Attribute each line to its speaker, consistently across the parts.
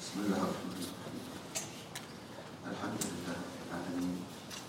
Speaker 1: بسم الله الرحمن الرحيم الحمد لله رب العالمين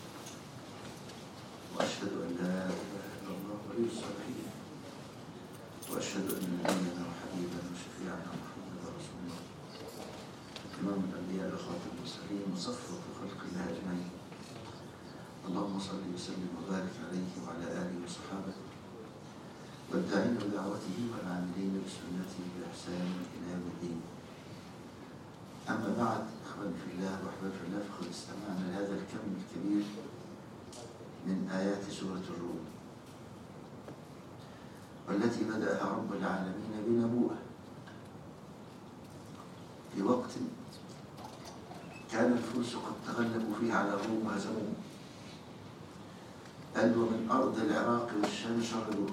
Speaker 1: واشهد ان لا اله الا الله ولي الصالحين واشهد ان نبينا وحبيبنا وشفيعنا محمد رسول الله امام الانبياء وخاتم المرسلين وصفوه خلق الله اجمعين اللهم صل وسلم وبارك عليه وعلى اله وصحابه والداعين بدعوته والعاملين بسنته باحسان الى يوم الدين أما بعد إخواني في الله وأحبابي في الله فقد استمعنا لهذا الكم الكبير من آيات سورة الروم والتي بدأها رب العالمين بنبوءة في وقت كان الفرس قد تغلبوا فيه على الروم وهزموهم بل ومن أرض العراق والشام شردوه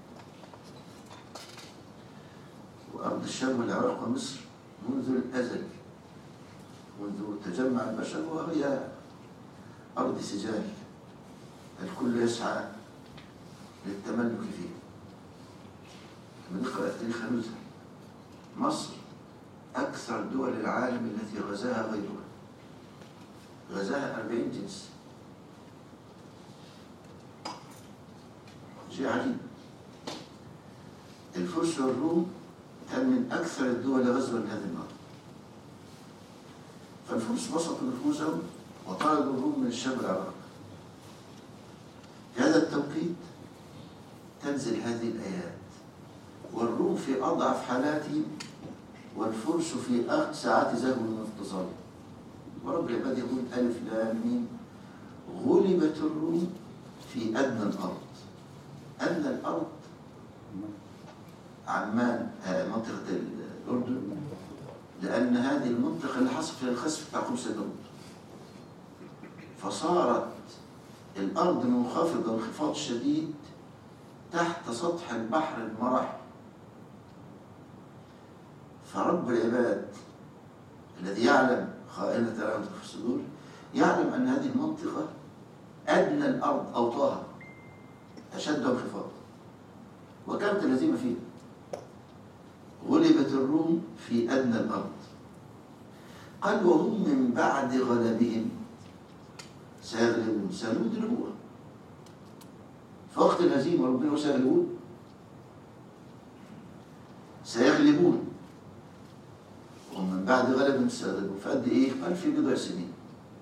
Speaker 1: وأرض الشام والعراق ومصر منذ الأزل منذ تجمع البشر وهي أرض سجال الكل يسعى للتملك فيه لما نقرأ التاريخ نزهة مصر أكثر دول العالم التي غزاها غيرها غزاها أربعين جنس شيء عجيب الفرس والروم كان من أكثر الدول غزوا لهذه الأرض فالفرس بسطوا نفوسهم وطردوا الروم من الشام العراق في هذا التوقيت تنزل هذه الآيات والروم في أضعف حالاتهم والفرس في أقصى ساعات زهو وانتصار ورب العباد يقول ألف لام ميم غلبت الروم في أدنى الأرض أدنى الأرض عمان آه، منطقة الأردن لأن هذه المنطقة اللي حصل فيها الخسف بتاع خمسة دول فصارت الأرض منخفضة انخفاض شديد تحت سطح البحر المرح فرب العباد الذي يعلم خائنة الأرض في الصدور يعلم أن هذه المنطقة أدنى الأرض أوطاها أشد انخفاض وكانت الهزيمة فيها غلبت الروم في أدنى الأرض قال وهم من بعد غلبهم سيغلبون سيغلبون دي نبوة فوقت الهزيمة ربنا سيغلبون سيغلبون وهم من بعد غلبهم سيغلبون فقد إيه؟ قال في بضع سنين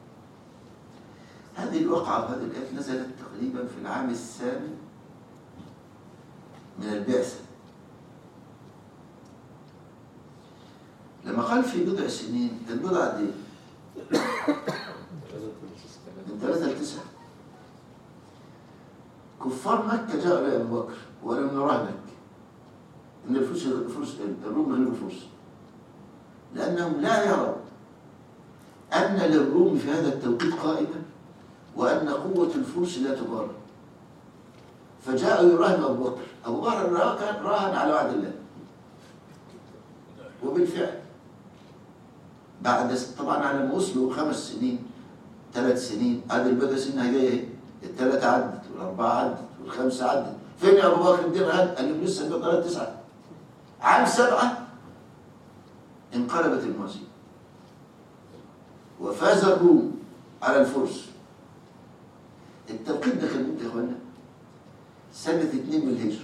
Speaker 1: هذه الوقعة وهذه الآيات نزلت تقريبا في العام الثامن من البعثة لما قال في بضع سنين البضع دي من ثلاثة لتسعة كفار مكة جاءوا إلى أبو بكر ولم يرهنك إن الفرس الفرس الروم غير الفرس لأنهم لا يروا أن للروم في هذا التوقيت قائمة وأن قوة الفرس لا تقارن فجاءوا يراهنوا أبو بكر أبو بكر راهن على وعد الله وبالفعل بعد طبعا على ما وصلوا خمس سنين ثلاث سنين عاد البقى سنها جايه اهي الثلاثه عدت والاربعه عدت والخمسه عدت فين يا ابو بكر الدين عد قال لهم لسه البقى تسعه عام سبعه انقلبت الموازين وفاز الروم على الفرس التوقيت ده كان امتى يا اخوانا؟ سنه اثنين من الهجره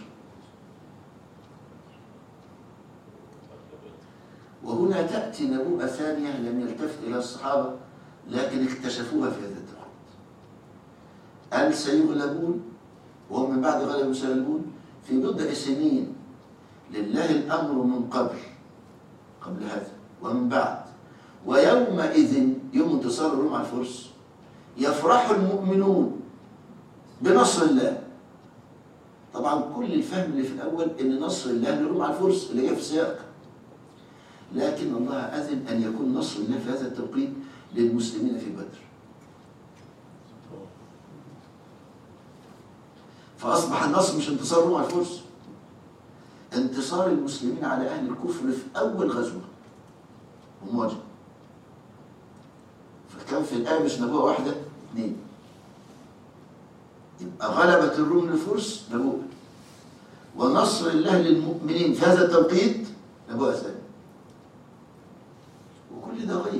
Speaker 1: وهنا تأتي نبوءة ثانية لم يلتفت إلى الصحابة لكن اكتشفوها في هذا التوقيت قال سيغلبون وهم من بعد غلبوا سيغلبون في بضع سنين لله الأمر من قبل قبل هذا ومن بعد ويومئذ يوم انتصار الروم على الفرس يفرح المؤمنون بنصر الله طبعا كل الفهم اللي في الأول إن نصر الله للروم على الفرس اللي جاء في السياق لكن الله أذن أن يكون نصر الله في هذا التوقيت للمسلمين في بدر فأصبح النصر مش انتصار الروم على الفرس انتصار المسلمين على أهل الكفر في أول غزوة ومواجهة فكان في الآية مش نبوة واحدة اثنين يبقى غلبت الروم للفرس نبوة ونصر الله للمؤمنين في هذا التوقيت نبوة ثانية كل ده غيب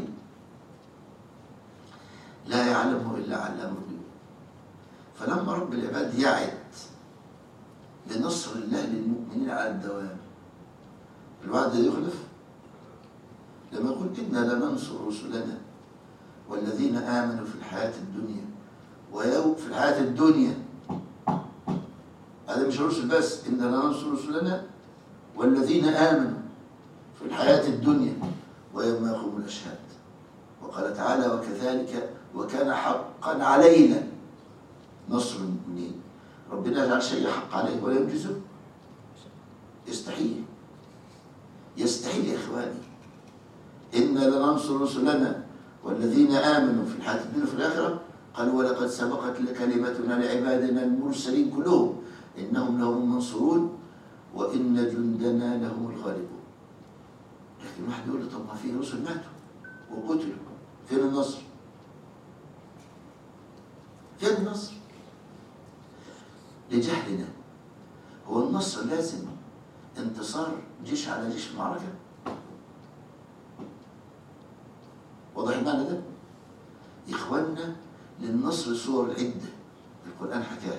Speaker 1: لا يعلمه إلا علام الغيوب فلما رب العباد يعد بنصر الله للمؤمنين على الدوام الوعد ده يخلف لما يقول إنا لننصر رسلنا والذين آمنوا في الحياة الدنيا ويوم في الحياة الدنيا هذا مش الرسل بس إنا لننصر رسلنا والذين آمنوا في الحياة الدنيا ويوم يقوم الأشهاد وقال تعالى وكذلك وكان حقا علينا نصر المؤمنين ربنا يجعل شيء حق عليه ولا ينجزه يستحيل يستحيل يا إخواني إنا لننصر رسلنا والذين آمنوا في الحياة الدنيا وفي الآخرة قالوا ولقد سبقت كلمتنا لعبادنا المرسلين كلهم إنهم لهم المنصرون وإن جندنا لهم الغالبون لكن واحد يقول لي طب ما في رسل ماتوا وقتلوا فين النصر؟ فين النصر؟ لجهلنا هو النصر لازم انتصار جيش على جيش في معركة واضح المعنى ده؟ يا إخواننا للنصر صور عدة القرآن حكاها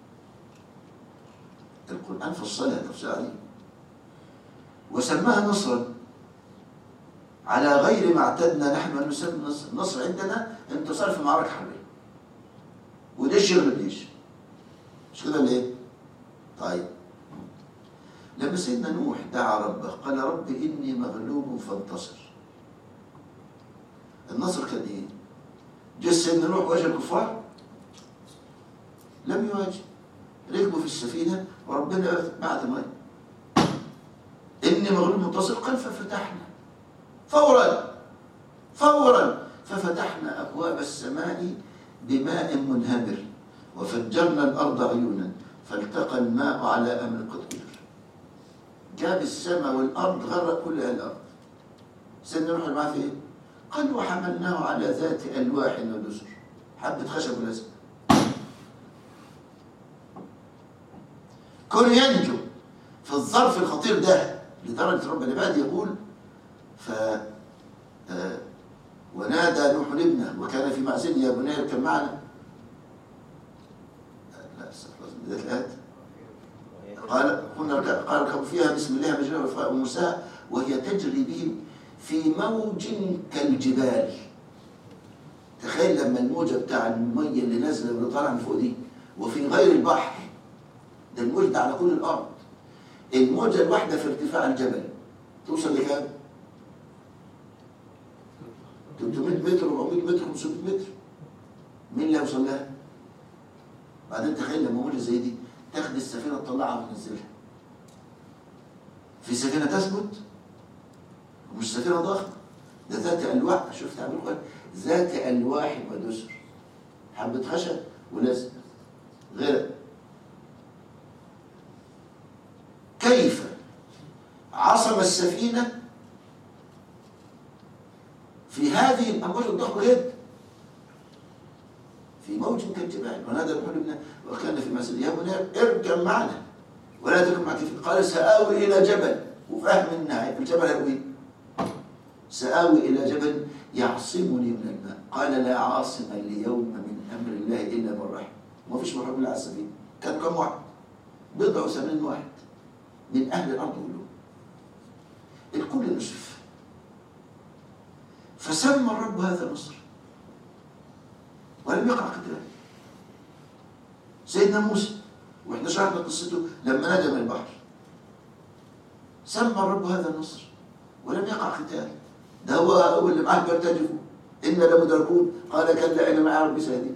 Speaker 1: القرآن فصلها تفصيل عليه وسماها نصرا على غير ما اعتدنا نحن أن نسمي النصر النصر عندنا انتصار في معركة حربية وده شغل الجيش مش كده ليه؟ طيب لما سيدنا نوح دعا ربه قال رب إني مغلوب فانتصر النصر كان إيه؟ جه سيدنا نوح واجه الكفار لم يواجه ركبوا في السفينة وربنا بعد ما إني مغلوب منتصر قال ففتحنا فورا فورا ففتحنا أبواب السماء بماء منهمر وفجرنا الأرض عيونا فالتقى الماء على أمر قد قدر جاب السماء والأرض غرق كل الأرض سيدنا نوح معاه في إيه؟ قال وحملناه على ذات ألواح ودسر حبة خشب ولزق كل ينجو في الظرف الخطير ده لدرجة رب العباد يقول ف آه، ونادى نوح ابنه وكان في معزل يا بني اركب معنا لا استغفر الله بداية الآيات قال قلنا اركب- قال اركبوا فيها بسم الله مجرى ومرساها وهي تجري بهم في موج كالجبال تخيل لما الموجة بتاع المية اللي نازلة اللي طالعة من فوق دي وفي غير البحر ده الموج ده على كل الأرض الموجة الواحدة في ارتفاع الجبل توصل لكام؟ 300 متر 400 متر 500 متر مين اللي هيوصل لها؟ بعدين تخيل لما موجة زي دي تاخد السفينة تطلعها وتنزلها في سفينة تثبت ومش سفينة ضخمة ده ذات ألواح شفت عامل القرآن ذات ألواح ودسر حبة خشب ولزق غرق كيف عصم السفينة في هذه الأمواج الضخمة جدا في موج كالجبال ونادى نوح ابنه وكان في مسجد يا بني اركب معنا ولا تكن معك في قال سآوي إلى جبل وفهم النهاية الجبل هيقول سآوي إلى جبل يعصمني من الماء قال لا عاصم اليوم من أمر الله إلا من رحم ما فيش مرحب إلا على السفينة كان كم واحد بضع وثمانين واحد من أهل الأرض كلهم الكل نشف فسمى الرب هذا مصر ولم يقع قتال سيدنا موسى واحنا شرحنا قصته لما نجا من البحر سمى الرب هذا النصر ولم يقع قتال ده هو هو اللي معاه بيرتجفوا إنا لمدركون قال كلا إن معي ربي سيهدين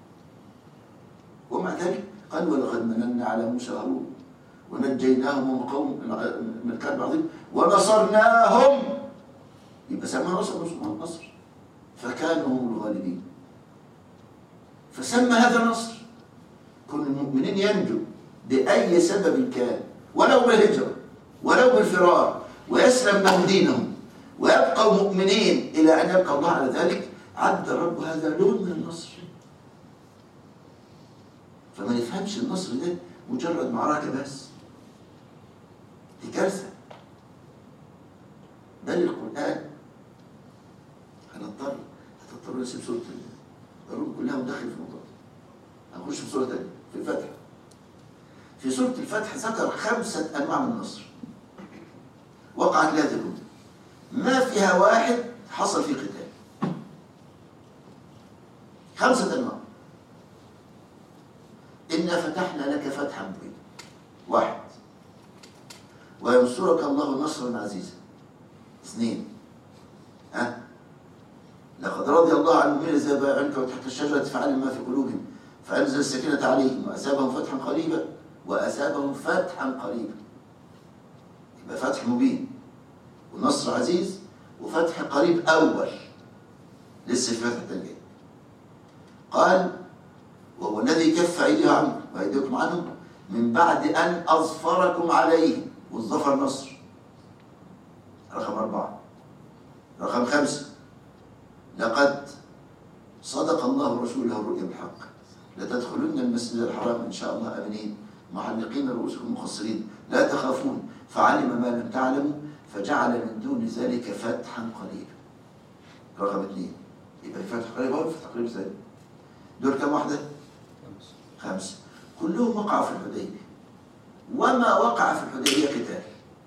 Speaker 1: ومع ذلك قال ولقد مننا على موسى وهارون ونجيناهم وهم قوم من الكعب العظيم ونصرناهم يبقى سمى نصر نصر فكانوا هم الغالبين فسمى هذا نصر كل المؤمنين ينجو بأي سبب كان ولو بالهجرة ولو بالفرار ويسلم لهم دينهم ويبقوا مؤمنين إلى أن يبقى الله على ذلك عد الرب هذا لون من النصر فما نفهمش النصر ده مجرد معركة بس دي كارثة بل القرآن نسيب سورة الروم كلها وداخل في الموضوع ده هنخش في سورة تانية في الفتح في سورة الفتح ذكر خمسة أنواع من النصر وقعت لها الأمة ما فيها واحد حصل فيه قتال خمسة أنواع إنا فتحنا لك فتحا مبينا واحد وينصرك الله نصرا عزيزا اثنين ها لقد رضي الله عن المؤمنين إذا بايعونك وتحت الشجرة فعلم ما في قلوبهم فأنزل السكينة عليهم وأثابهم فتحا قريبا وأثابهم فتحا قريبا يبقى فتح مبين ونصر عزيز وفتح قريب أول لسه في فتح تاني قال وهو الذي كف أيديها عنكم وأيديكم عنهم من بعد أن أظفركم عليهم والظفر نصر رقم أربعة رقم خمسة لقد صدق الله رسوله الرؤيا بالحق لتدخلن المسجد الحرام إن شاء الله آمنين محلقين رؤوسكم مقصرين لا تخافون فعلم ما لم تعلموا فجعل من دون ذلك فتحا قريبا رقم اثنين يبقى فتح قريب أو فتح قريب ازاي دول كم واحدة؟ خمسة كلهم وقعوا في الحديبية وما وقع في الحديبية قتال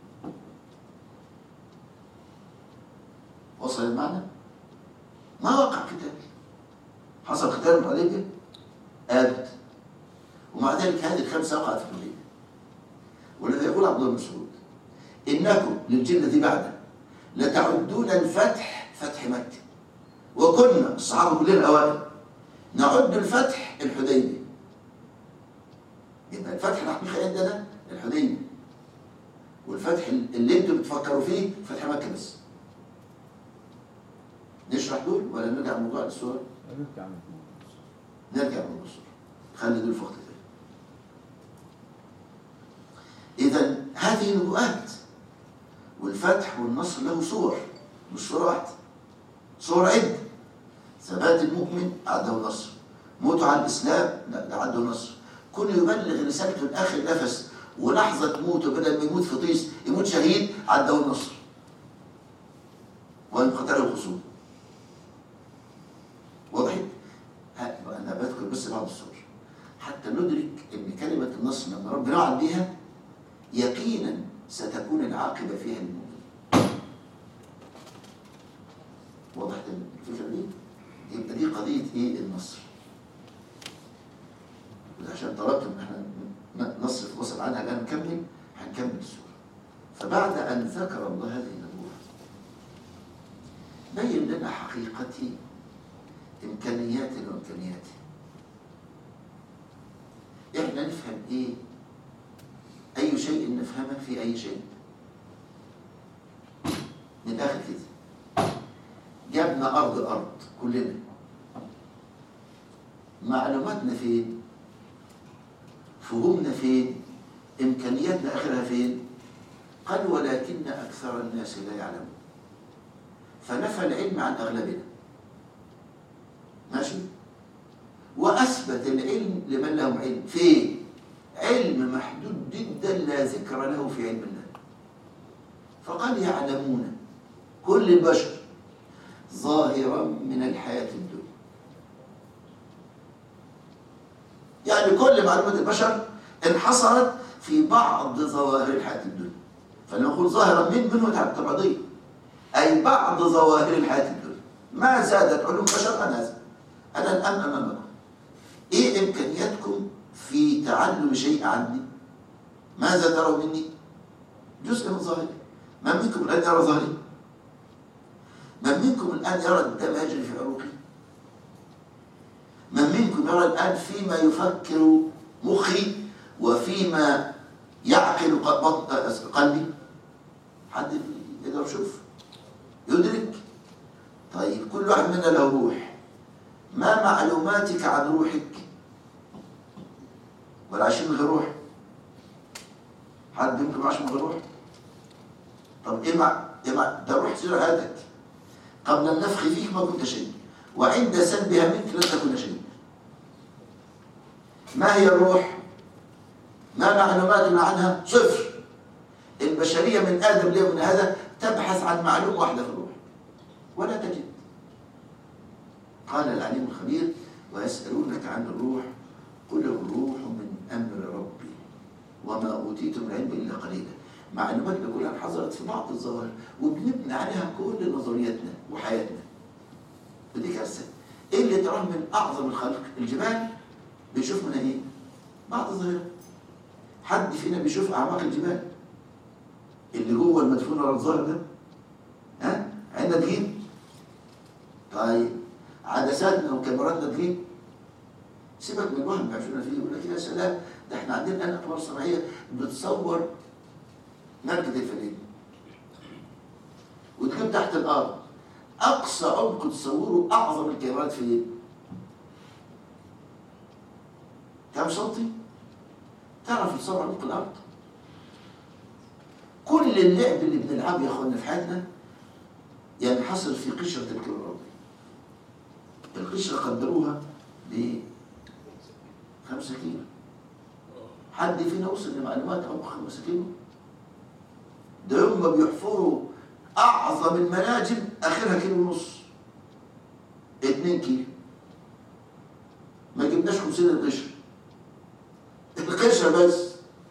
Speaker 1: وصل المعنى؟ ما وقع قتال حصل قتال في الحديبية؟ أبد ومع ذلك هذه الخمسة وقعت في الحديبية ولذا يقول عبد الله بن مسعود إنكم للجنة بعد لتعدون الفتح فتح مكة وكنا الصحابة كلنا أوائل نعد الفتح الحديبية يبقى الفتح الحقيقي عندنا الحديبية والفتح اللي انتم بتفكروا فيه فتح مكة بس نشرح دول ولا نرجع لموضوع السورة؟
Speaker 2: نرجع
Speaker 1: نرجع لموضوع السورة خلي دول في وقت تاني إذا هذه نبوءات والفتح والنصر له صور مش صورة واحدة صور عدة ثبات المؤمن عده نصر موته على الإسلام لا ده عده نصر كل يبلغ رسالته لآخر نفس ولحظة موته بدل ما يموت في طيس يموت شهيد عده النصر وإن قتله الخصوم وضحت؟ ها، أنا بذكر بس بعض الصور حتى ندرك أن كلمة النصر لما ربنا وعد بها يقينا ستكون العاقبة فيها للمؤمن وضحت الفكرة دي؟ يبقى دي قضية إيه النصر عشان طلبت ان احنا ن- نصرف وصل عنها الان نكمل هنكمل السوره فبعد ان ذكر الله هذه النبوه بين لنا حقيقة امكانيات وامكانياته احنا نفهم ايه اي شيء نفهمه في اي شيء من الاخر كده جابنا ارض ارض كلنا معلوماتنا فين فهمنا فين إمكانياتنا آخرها فين قال ولكن أكثر الناس لا يعلمون فنفى العلم عن أغلبنا ماشي وأثبت العلم لمن لهم علم فين علم محدود جدا لا ذكر له في علم الله فقال يعلمون كل البشر ظاهرا من الحياة الدنيا يعني كل معلومات البشر انحصرت في بعض ظواهر الحياة الدنيا فلما نقول ظاهرا من منه تبعضية أي بعض ظواهر الحياة الدنيا ما زادت علوم بشر عن هذا أنا الآن أمامكم إيه إمكانياتكم في تعلم شيء عني ماذا تروا مني جزء من ظاهري من منكم الآن يرى ظاهري من منكم الآن يرى الدم يجري في عروقي من منكم يرى الآن فيما يفكر مخي وفيما يعقل قلبي حد يقدر يشوف يدرك طيب كل واحد منا له روح ما معلوماتك عن روحك ولا عايشين من غير روح حد يمكن عايش من غير روح طب ايه مع ايه مع ده روح سير حياتك قبل النفخ فيك ما كنت شيء وعند سلبها منك لن تكون شيء ما هي الروح ما معلوماتنا عنها صفر البشرية من آدم ليوم هذا تبحث عن معلومة واحدة في الروح ولا تجد قال العليم الخبير ويسألونك عن الروح قل الروح من أمر ربي وما أوتيتم من العلم إلا قليلا معلوماتنا كلها انحصرت في بعض الظواهر وبنبني عليها كل نظرياتنا وحياتنا ودي كارثة ايه اللي تراه من اعظم الخلق الجبال بيشوف منها ايه بعض الظاهرة حد فينا بيشوف اعماق الجبال اللي جوه المدفون ورا الظاهر ده ها عندنا تجيب طيب عدساتنا وكاميراتنا تجيب سيبك من الوهم عشان فيه يقول لك يا سلام ده احنا عندنا الان اقمار صناعيه بتصور مركز الفلين وتجيب تحت الارض اقصى عمق تصوره اعظم الكاميرات في ايه؟ كام سنتي؟ تعرف تصور عمق الارض كل اللعب اللي بنلعبه يا اخوانا في حياتنا ينحصر في قشره الكره الارضيه القشره قدروها ب 5 كيلو حد فينا وصل لمعلومات عمق 5 كيلو ده هم بيحفروا اعظم المناجم اخرها كيلو ونص 2 كيلو ما جبناش 50 القشره القشره بس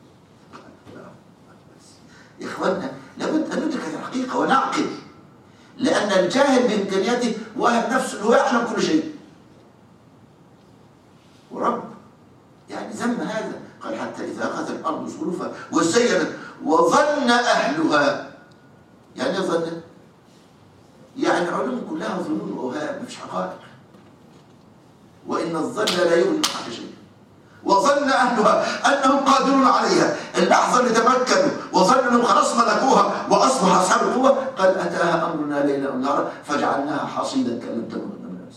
Speaker 1: يا اخوانا لابد ان ندرك هذه الحقيقه ونعقل لان الجاهل بامكانياته وهم نفسه انه يعلم كل شيء ورب يعني ذم هذا قال حتى اذا اخذت الارض زخرفها وزينت وظن اهلها يعني ايه ظن يعني العلوم كلها ظنون واوهام مفيش حقائق وان الظن لا يغني عن شيء وظن اهلها انهم قادرون عليها اللحظه اللي تمكنوا وظنوا انهم خلاص ملكوها واصبح اصحاب القوه قال اتاها امرنا ليلا او نهارا فجعلناها حصيدا كان لم تكن من الناس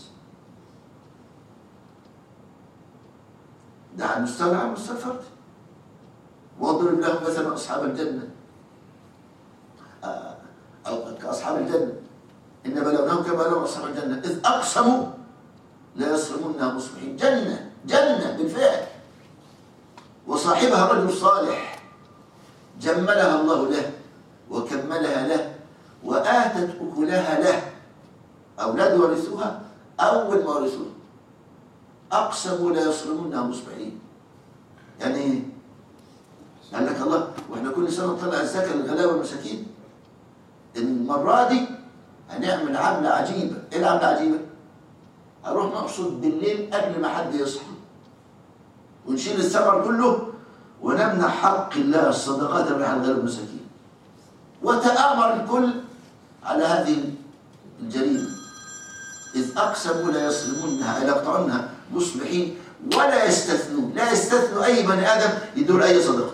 Speaker 1: ده على المستوى على المستوى الفردي واضرب لهم مثلا اصحاب الجنه آه، او كاصحاب الجنه ان بلوناهم كما بلغوا اصحاب الجنه اذ اقسموا لا يصرمونها مصبحين جنه جنه بالفعل وصاحبها رجل صالح جملها الله له وكملها له وآتت أكلها له أولاد ورثوها أول ما ورثوها أقسموا لا يصرمونها مصبحين يعني إيه؟ قال لك الله واحنا كل سنة نطلع الزكاة للغلابة والمساكين المرة دي هنعمل عملة عجيبة ايه العملة العجيبة؟ هنروح نقصد بالليل قبل ما حد يصحى ونشيل الثمر كله ونمنع حق الله الصدقات الرحى غير المساكين وتآمر الكل على هذه الجريمة إذ أقسموا لا يصرمونها لا يقطعونها مصبحين ولا يستثنون لا يستثنوا أي بني آدم يدور أي صدقة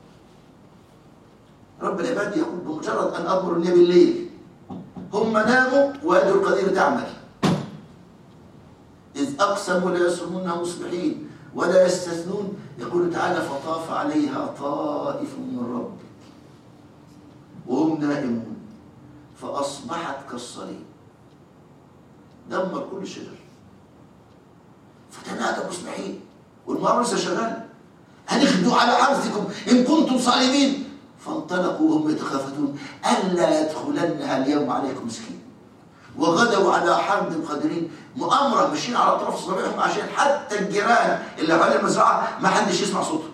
Speaker 1: رب العباد يقول بمجرد أن أمر النبي بالليل هم ناموا ويد القدير تعمل إذ أقسموا لا يصرمونها مصبحين ولا يستثنون يقول تعالى فطاف عليها طائف من ربك وهم نائمون فأصبحت كالصريم دمر كل شجر فتنادى مصبحين والمرة لسه شغال هنخدوا على حرثكم إن كنتم صارمين فانطلقوا وهم يتخافتون ألا يدخلنها اليوم عليكم مسكين وغدوا على حرب قادرين مؤامرة ماشيين على أطراف صوابعهم عشان حتى الجيران اللي حوالين المزرعة ما حدش يسمع صوتهم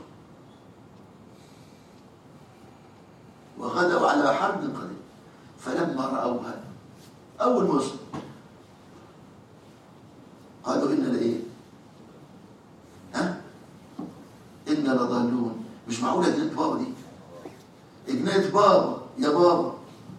Speaker 1: وغدوا على حرب قادرين فلما رأوها أول ما وصلوا قالوا إنا لإيه؟ ها؟ إنا لضالون مش معقولة جنينة بابا دي جنينة بابا يا بابا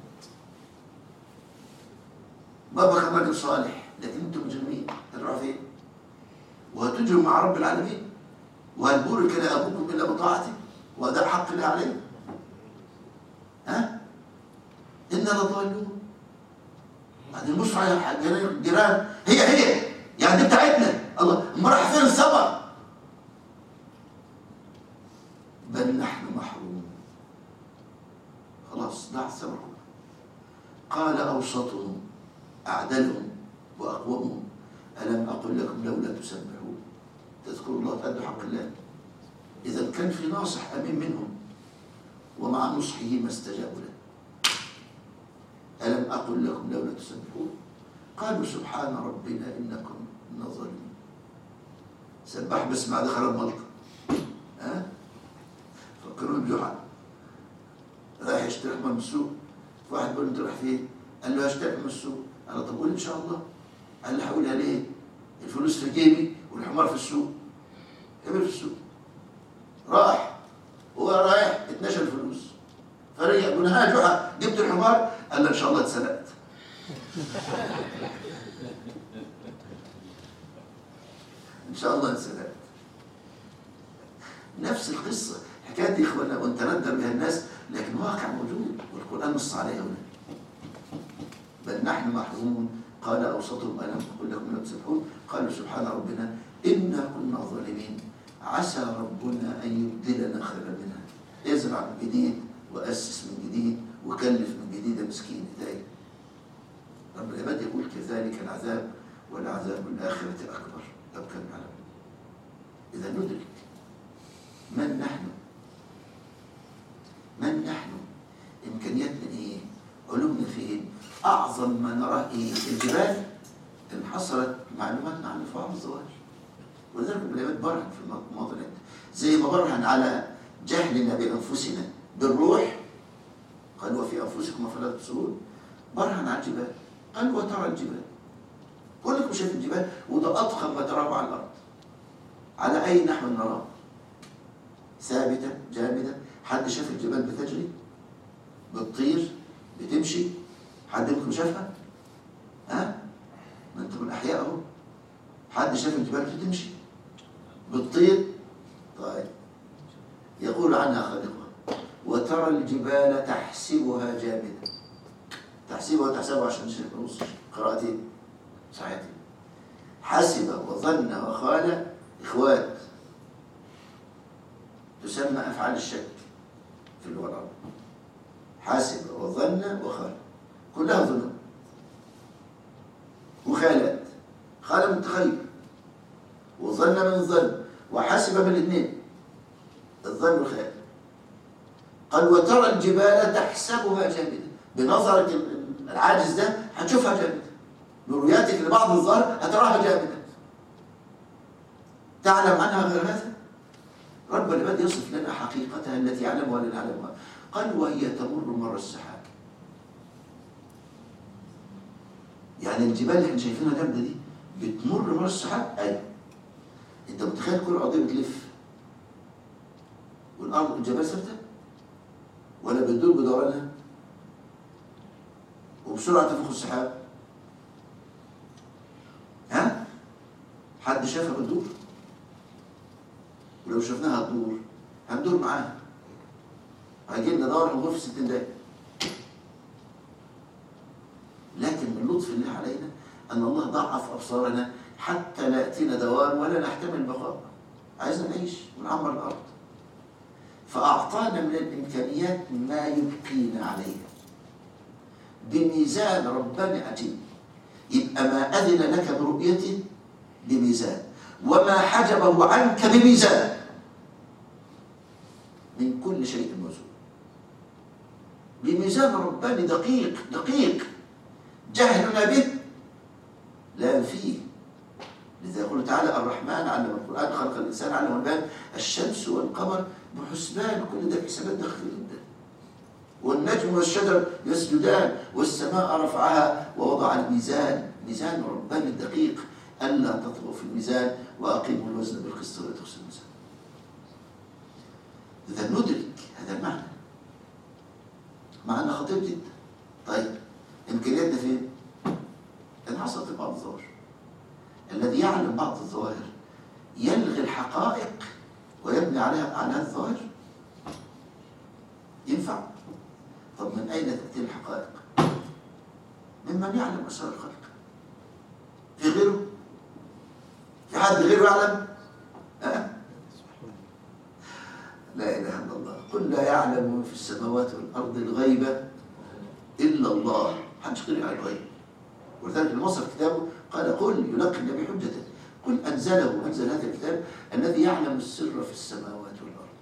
Speaker 1: بابا كان راجل صالح لكن انتم مجرمين تروحوا فين؟ وهتجروا مع رب العالمين وهل بورك لابوكم الا بطاعته واداء حق الله عليه ها؟ انا لضالون بعدين بصوا على الجيران هي هي يعني دي بتاعتنا الله ما راح فين الثمر بل نحن محرومون خلاص ضاع الثمر كله قال اوسطهم أعدلهم وأقومهم ألم أقل لكم لولا تسبحون تذكروا الله تأدوا حق الله إذا كان في ناصح أمين منهم ومع نصحه ما استجابوا له ألم أقل لكم لولا تسبحون قالوا سبحان ربنا إنكم كنا ظالمين سبح بس بعد خرب ملطة ها فكروا بجحا رايح يشتري حمار من السوق واحد بيقول له انت رايح فين؟ قال له هشتري من السوق قال له طب قول ان شاء الله قال له هقولها ليه؟ الفلوس في جيبي والحمار في السوق كبر في السوق راح هو رايح اتنشى الفلوس فرجع يقول ها جحا جبت الحمار قال له ان شاء الله اتسرقت ان شاء الله اتسرقت نفس القصه الحكايه دي اخوانا وانت ندر بها الناس لكن واقع موجود والقران نص عليه هنا بل نحن محرومون قال اوسطهم الم اقول لكم لا تسبحون قالوا سبحان ربنا انا كنا ظالمين عسى ربنا ان يبدلنا خيرا منها ازرع من جديد واسس من جديد وكلف من جديد يا مسكين تاني رب العباد يقول كذلك العذاب والعذاب الآخرة أكبر لو كان يعلم إذا ندرك من نحن من نحن إمكانياتنا إيه علومنا فين أعظم ما نراه إيه الجبال انحصرت معلوماتنا عن الفعل الظواهر ولذلك رب العباد برهن في الموضوع ده زي ما برهن على جهلنا بأنفسنا بالروح قال وفي أنفسكم أفلا تبصرون برهن على الجبال قال وترى الجبال كلكم شايف الجبال وده أضخم ما تراه على الأرض على أي نحو نراه ثابتة جامدة حد شاف الجبال بتجري بتطير بتمشي حد منكم شافها ها ما انتم الأحياء اهو حد شاف الجبال بتمشي بتطير طيب يقول عنها خالقها وترى الجبال تحسبها جامده تحسبها وتحسبها عشان نص قراءتين صحيحتين حسب وظن وخال إخوات تسمى أفعال الشك في اللغة العربية حسب وظن وخال كلها ظنون وخالات خال من تخيل وظن من الظن وحسب من الاثنين الظن والخيال قال وترى الجبال تحسبها جامدة بنظرك العاجز ده هتشوفها جامدة برؤيتك لبعض الظاهر هتراها جامدة تعلم عنها غير هذا رب العباد يصف لنا حقيقتها التي يعلمها ولا نعلمها قال وهي تمر مر السحاب يعني الجبال اللي احنا شايفينها جامده دي بتمر مر السحاب ايوه انت متخيل كل ارضيه بتلف والارض الجبال ثابته ولا بتدور بدورانها وبسرعه تفوق السحاب ها حد شافها بتدور ولو شفناها هتدور هندور معاها هيجي لنا دور هنغور في 60 دقيقه لكن من لطف الله علينا ان الله ضعف ابصارنا حتى لا ياتينا دوام ولا نحتمل البقاء عايزنا نعيش ونعمر الارض فاعطانا من الامكانيات ما يبقينا عليها بميزان رباني عجيب يبقى ما اذن لك برؤيته بميزان وما حجبه عنك بميزان من كل شيء موزون بميزان رباني دقيق دقيق جهلنا به لا ينفيه لذا يقول تعالى الرحمن علم القرآن خلق الإنسان علم البيان الشمس والقمر بحسبان كل ده حسابات دقيقة جدا والنجم والشجر يسجدان والسماء رفعها ووضع الميزان ميزان رباني الدقيق ألا تطغوا في الميزان وأقيموا الوزن بالقسط ولا تخسروا الميزان إذا ندرك هذا المعنى معنى خطير جدا طيب إمكانياتنا فين؟ انحصرت في بعض الظواهر الذي يعلم بعض الظواهر يلغي الحقائق ويبني عليها على هذه الظواهر ينفع؟ طب من أين تأتي الحقائق؟ ممن يعلم أسرار الخلق في غيره؟ في حد غيره يعلم؟ أه؟ لا إله إلا الله قل لا يعلم من في السماوات والأرض الغيبة إلا الله محدش غير يعلم الغيب ولذلك المصر كتابه قال قل يلقي النبي حجته قل أنزله أنزل هذا الكتاب الذي يعلم السر في السماوات والأرض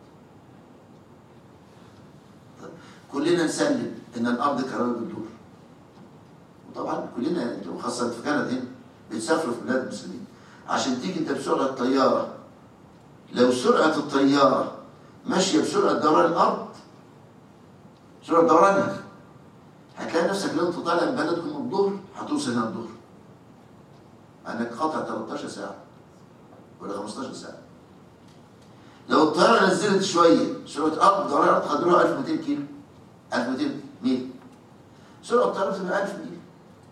Speaker 1: طيب كلنا نسلم إن الأرض كروي بتدور وطبعا كلنا انتم خاصة في كندا هنا بتسافروا في بلاد المسلمين عشان تيجي انت بسرعه الطياره لو سرعه الطياره ماشيه بسرعه دوران الارض سرعه دورانها هتلاقي نفسك لو انت طالع من بلدكم الظهر هتوصل هنا الظهر انك قاطع 13 ساعه ولا 15 ساعه لو الطياره نزلت شويه سرعه الارض دوران الارض قدرها 1200 كيلو 1200 ميل سرعه الطياره تبقى 1000 ميل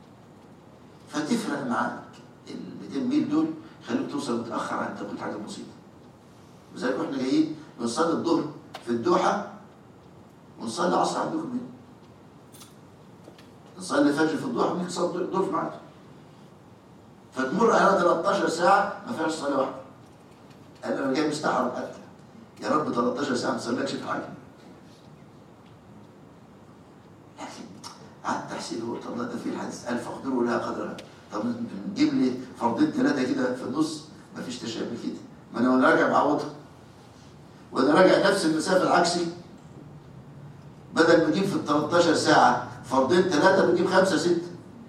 Speaker 1: فتفرق معاك ال 200 ميل دول خليك توصل متاخر عن توقيت حاجه بسيطه لذلك واحنا جايين بنصلي الظهر في الدوحه ونصلي العصر عندكم هنا نصلي الفجر في الضحى ونيجي نصلي الظهر في ميعاده فتمر على 13 ساعه ما فيهاش صلاه واحده انا لما جاي مستحرم حتى يا رب 13 ساعه ما تصليكش في حاجه لكن قعدت احسب قلت الله ده في الحديث الف اقدر لها قدرها طب نجيب لي فرضين ثلاثه كده في النص ما فيش تشابه كده ما انا وانا راجع بعوضها وانا راجع نفس المسافه العكسي بدل ما اجيب في ال 13 ساعه فرضين ثلاثه بجيب خمسه سته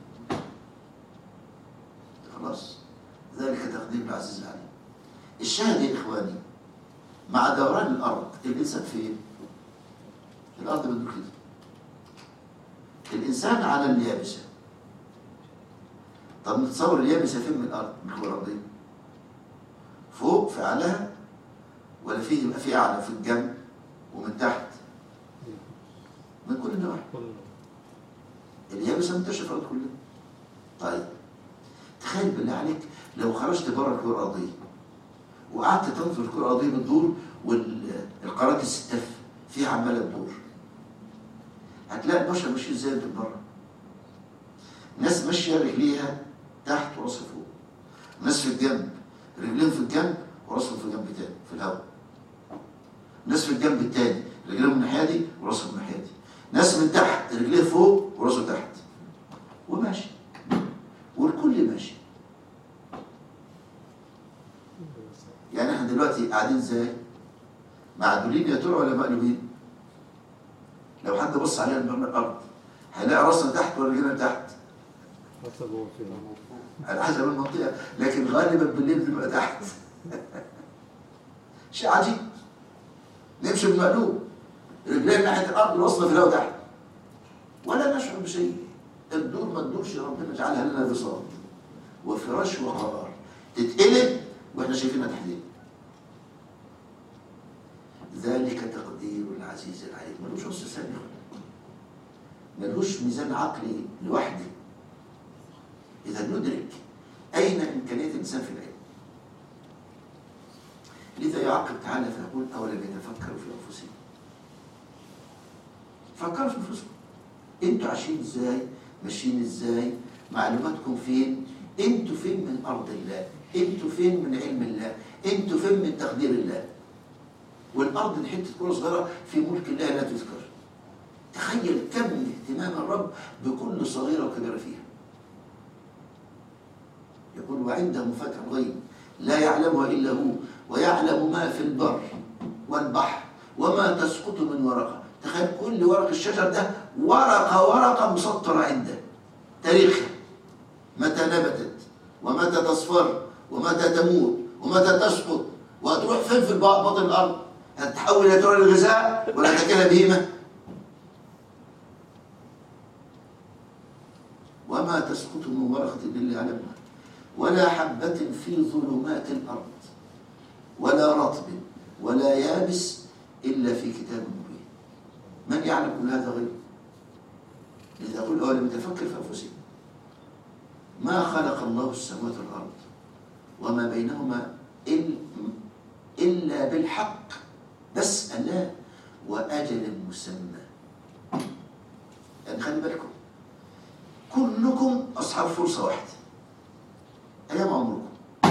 Speaker 1: خلاص ذلك تقدير العزيز العليم الشاهد يا اخواني مع دوران الارض الانسان فين؟ الارض بتدور كده الانسان على اليابسه طب نتصور اليابسه فين من الارض؟ من الكره الارضيه فوق في اعلاها ولا فيه يبقى في اعلى في الجنب ومن تحت من كل النواحي اليابسه منتشره في الارض كلها طيب تخيل بالله عليك لو خرجت بره الكره الارضيه وقعدت تنظر الكره الارضيه بتدور والقارات الستاف فيها عماله تدور هتلاقي البشر ماشيين ازاي من بره ناس ماشيه رجليها تحت وراسها فوق ناس في الجنب رجليهم في الجنب وراسهم في جنب تاني في الهواء ناس في الجنب التاني رجليهم من الناحيه دي وراسهم من الناحيه دي ناس من تحت رجليه فوق وراسه تحت وماشي والكل ماشي يعني احنا دلوقتي قاعدين ازاي معدولين يا ترى ولا مقلوبين لو حد بص علينا من الارض هيلاقي راسنا تحت ولا رجلنا تحت
Speaker 2: حسب هو فين
Speaker 1: على حسب المنطقه لكن غالبا بالليل بنبقى تحت شيء عجيب نمشي بمقلوب رجلين ناحيه الارض وراسنا في الهواء تحت ولا نشعر بشيء الدور ما تدورش ربنا جعلها لنا بساط وفراش وقرار تتقلب واحنا شايفينها تحديد ذلك تقدير العزيز العليم ملوش نص ثانية ملوش ميزان عقلي لوحده إذا ندرك أين إمكانية الإنسان في العلم لذا يعقب تعالى فيقول أولم يتفكروا في أنفسهم فكروا في أنفسكم انتوا عايشين ازاي ماشيين ازاي معلوماتكم فين انتوا فين من ارض الله انتوا فين من علم الله انتوا فين من تقدير الله والارض دي حته كره صغيره في ملك الله لا تذكر تخيل كم اهتمام الرب بكل صغيره وكبيره فيها يقول وعنده مفاتح الغيب لا يعلمها الا هو ويعلم ما في البر والبحر وما تسقط من ورقه تخيل كل ورق الشجر ده ورقه ورقه مسطره عنده تاريخها متى نبتت ومتى تصفر ومتى تموت ومتى تسقط وهتروح فين في باطن الارض هتتحول الى ترى الغذاء ولا تاكلها بهيمه وما تسقط من ورقه الا يعلمها ولا حبه في ظلمات الارض ولا رطب ولا يابس الا في كتاب مبين من يعلم كل هذا غيره لذا أقول أولم يتفكر في أنفسهم ما خلق الله السماوات والأرض وما بينهما إل- إلا بالحق بس الله وأجل مسمى يعني خلي بالكم كلكم أصحاب فرصة واحدة أيام عمركم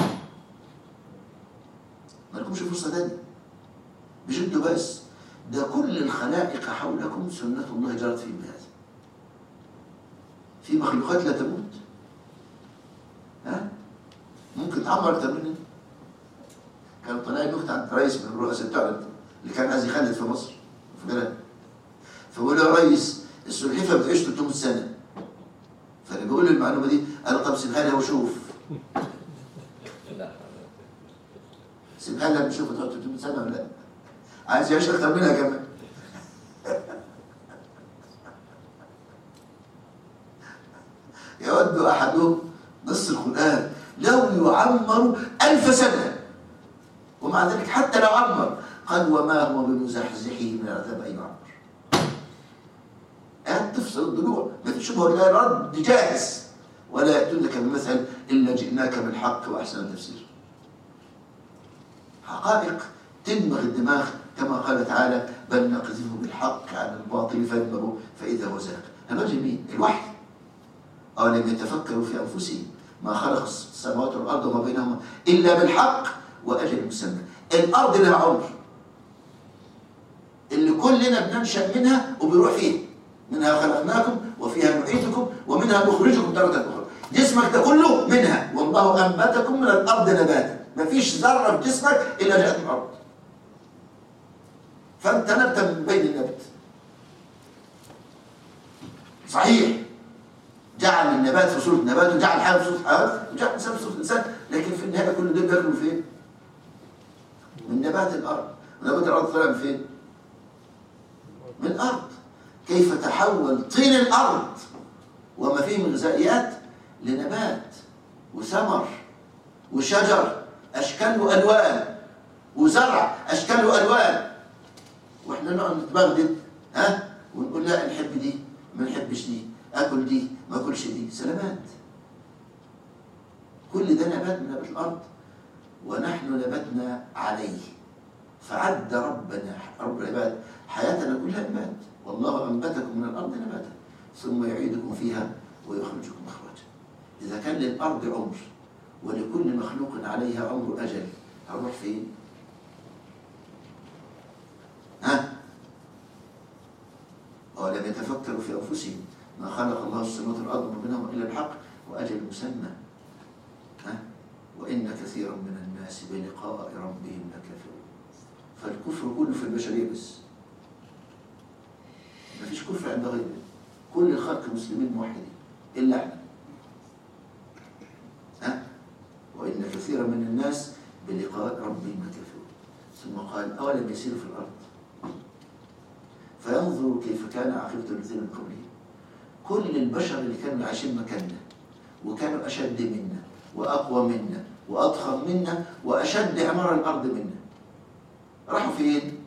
Speaker 1: ما لكمش فرصة تانية مش انتوا بس ده كل الخلائق حولكم سنة الله جرت فيهم هذا في مخلوقات لا تموت ها ممكن تعمر أكتر مننا كان طلع لي نكتة عند رئيس من الرؤساء بتاعنا اللي كان عايز يخلد في مصر في بلد فبقول له يا ريس السلحفاه بتعيش 300 سنه فاللي بيقول لي المعلومه دي انا طب سيبها لي وشوف سيبها لها نشوف تقعد 300 سنه ولا لا عايز يعيش اكتر منها كمان يود احدهم نص القران لو يعمر ألف سنه ومع ذلك حتى لو عمر قال وما هو بمزحزحه من العذاب ان يعمر قاعد تفصل الضلوع ما فيش شبهه لا رد جاهز ولا يأتونك بمثل إلا جئناك بالحق وأحسن التفسير حقائق تدمغ الدماغ كما قال تعالى بل نقذفه بالحق على الباطل فيدمغه فإذا هو زاهق هذا جميل الوحي أولم يتفكروا في أنفسهم ما خلق السماوات والأرض وما بينهما إلا بالحق وأجل مسمى الأرض لها عمر اللي كلنا بننشأ منها وبيروح فيها منها خلقناكم وفيها نعيدكم ومنها نخرجكم تارة أخرى جسمك ده كله منها والله أنبتكم من الأرض نباتا مفيش ذرة في جسمك إلا جاءت من الأرض فأنت نبت من بين النبت صحيح جعل النبات في صورة نبات وجعل الحيوان في صورة حيوان وجعل الإنسان في صورة إنسان لكن في النهاية كل دول بياكلوا فين؟ من نبات الأرض ونبات الأرض طلع من فين؟ من الأرض كيف تحول طين الأرض وما فيه من غذائيات لنبات وثمر وشجر أشكال وألوان وزرع أشكال وألوان وإحنا نقعد نتبغدد ها ونقول لا نحب دي ما نحبش دي أكل دي ما أكلش دي سلامات كل ده نبات من نبات الأرض ونحن نبتنا عليه فعد ربنا رب العباد حياتنا كلها نبات والله أنبتكم من الأرض نباتا ثم يعيدكم فيها ويخرجكم إخراجا إذا كان للأرض عمر ولكل مخلوق عليها عمر أجل هنروح فين؟ ها؟ أولم يتفكروا في أنفسهم ما خلق الله السماوات والأرض وما بينهما إلا الحق وأجل مسمى ها؟ وإن كثيرا من الناس بلقاء ربهم لكافرون فالكفر كله في البشرية بس مفيش كفر عند غيره كل الخلق مسلمين موحدين إلا احنا ها وإن كثيرا من الناس بلقاء ربهم لكافرون ثم قال أولم يسيروا في الأرض فينظروا كيف كان عاقبة الذين من قبلهم كل البشر اللي كانوا عايشين مكاننا وكانوا أشد منا وأقوى منا وأضخم منا وأشد عمار الأرض منا راحوا فين؟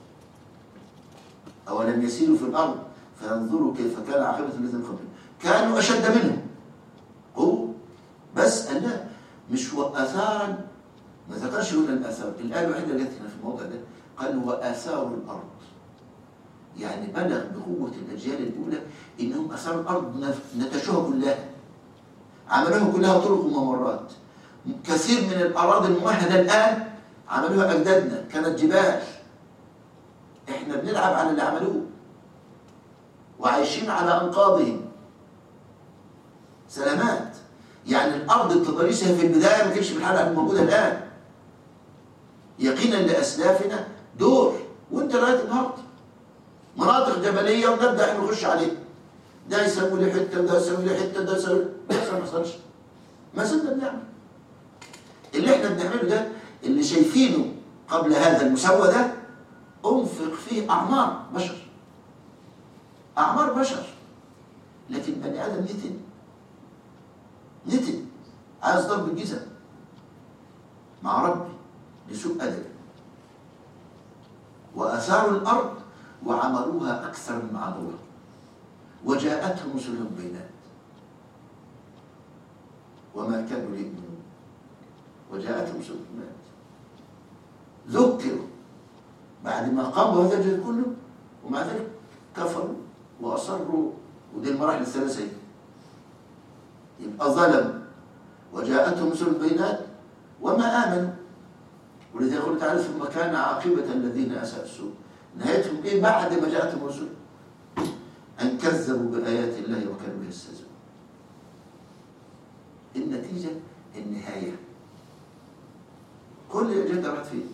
Speaker 1: أولم يسيروا في الأرض فينظروا كيف كان عاقبة الذين من قبلهم كانوا أشد منهم قوة بس قال لا مش وآثارا ما ذكرش هنا الآثار الآية الوحيدة اللي جت هنا في الموضع ده قال وآثار الأرض يعني بلغ بقوة الأجيال الأولى إنهم آثار الأرض نف- نتشوها كلها عملوها كلها طرق وممرات كثير من الأراضي الممهدة الآن عملوها أجدادنا كانت جبال إحنا بنلعب على اللي عملوه وعايشين على أنقاضهم سلامات يعني الأرض التضاريسها في البداية ما كانش في الحالة الموجودة الآن يقينا لأسلافنا دور وانت لغاية النهارده مناطق جبلية ونبدأ احنا نخش عليه ده يسوي لي حتة وده يسوي لي حتة ده يسوي لي ما حصلش ما زلنا بنعمل اللي احنا بنعمله ده اللي شايفينه قبل هذا المسوى ده انفق فيه أعمار بشر أعمار بشر لكن بني آدم نتن نتن عايز ضرب الجزم مع ربي لسوء أدب وأثاروا الأرض وعملوها أكثر من عملها وجاءتهم رسلهم بينات وما كانوا ليؤمنون وجاءتهم رسلهم بينات ذكروا بعد ما قاموا هذا الجهد كله ومع ذلك كفروا وأصروا ودي المراحل الثلاثة هي. يبقى ظلم وجاءتهم رسل البينات وما آمنوا ولذا يقول تعالى ثم كان عاقبة الذين أساءوا السوء نهايتهم إيه بعد ما جاءتهم الرسل أن كذبوا بآيات الله وكانوا يستهزئون النتيجة النهاية كل الأجل راحت فين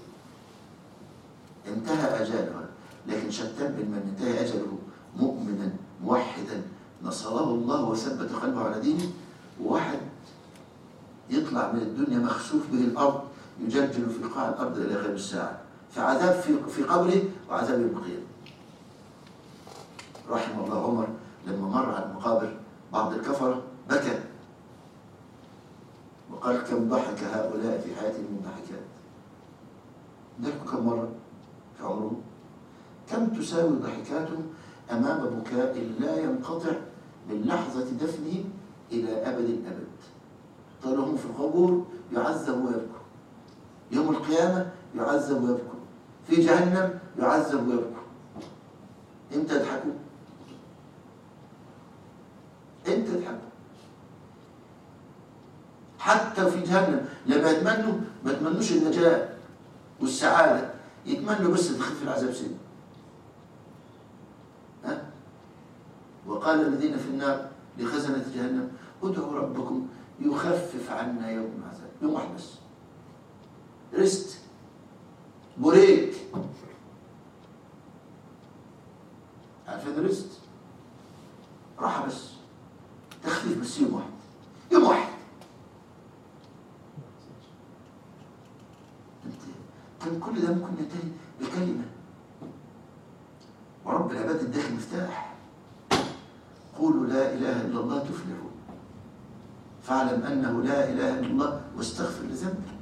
Speaker 1: انتهى أجالها لكن شتان بين من انتهى أجله مؤمنا موحدا نصره الله وثبت قلبه على دينه وواحد يطلع من الدنيا مخسوف به الأرض يجلجل في قاع الأرض إلى غير الساعة فعذاب في في قبره وعذاب يوم القيامة رحم الله عمر لما مر على مقابر بعض الكفرة بكى وقال كم ضحك هؤلاء في حياتهم من ضحكات ضحكوا كم مرة في عمرهم كم تساوي ضحكاتهم أمام بكاء لا ينقطع من لحظة دفنه إلى أبد الأبد طالهم في القبور يعذب ويبكوا يوم القيامة يعذب ويبكوا في جهنم يعذب ويبكوا امتى يضحكوا؟ امتى يضحكوا؟ حتى في جهنم لما يتمنوا ما يتمنوش النجاة والسعادة يتمنوا بس تخف العذاب سنة ها؟ وقال الذين في النار لخزنة جهنم ادعوا ربكم يخفف عنا يوم العذاب يوم واحد بس ريست بريك عارفين ريست راحة بس تخفيف بس يوم واحد يوم واحد كان كل ده ممكن ينتهي بكلمة ورب العباد اداك مفتاح قولوا لا إله إلا الله تفلحوا فاعلم أنه لا إله إلا الله واستغفر لذنبك